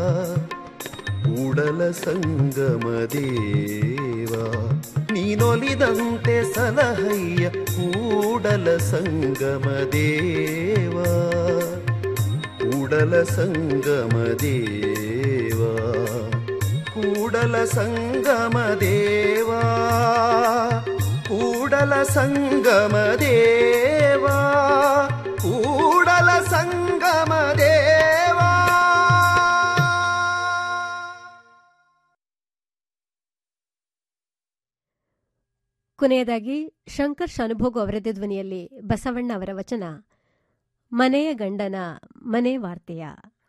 ಕೂಡಲ ಸಂಗಮ ದೇವಾ ನೀನೊಲಿದಂತೆ ಸಲಹಯ್ಯ ಕೂಡಲ ಸಂಗಮ ದೇವಾ ಕೂಡಲ ಸಂಗಮ ದೇವಾ ಕೂಡಲ ಸಂಗಮ ದೇವಾ ಕೂಡಲ ಸಂಗಮ ದೇವಾ ಕೂಡಲ ಸಂಗಮ ದೇವಾ ಕೊನೆಯದಾಗಿ ಶಂಕರ್ ಶಾನುಭೋಗು ಅವರದೇ ಧ್ವನಿಯಲ್ಲಿ ಬಸವಣ್ಣ ಅವರ ವಚನ ಮನೆಯ ಗಂಡನ ಮನೆ ವಾರ್ತೆಯ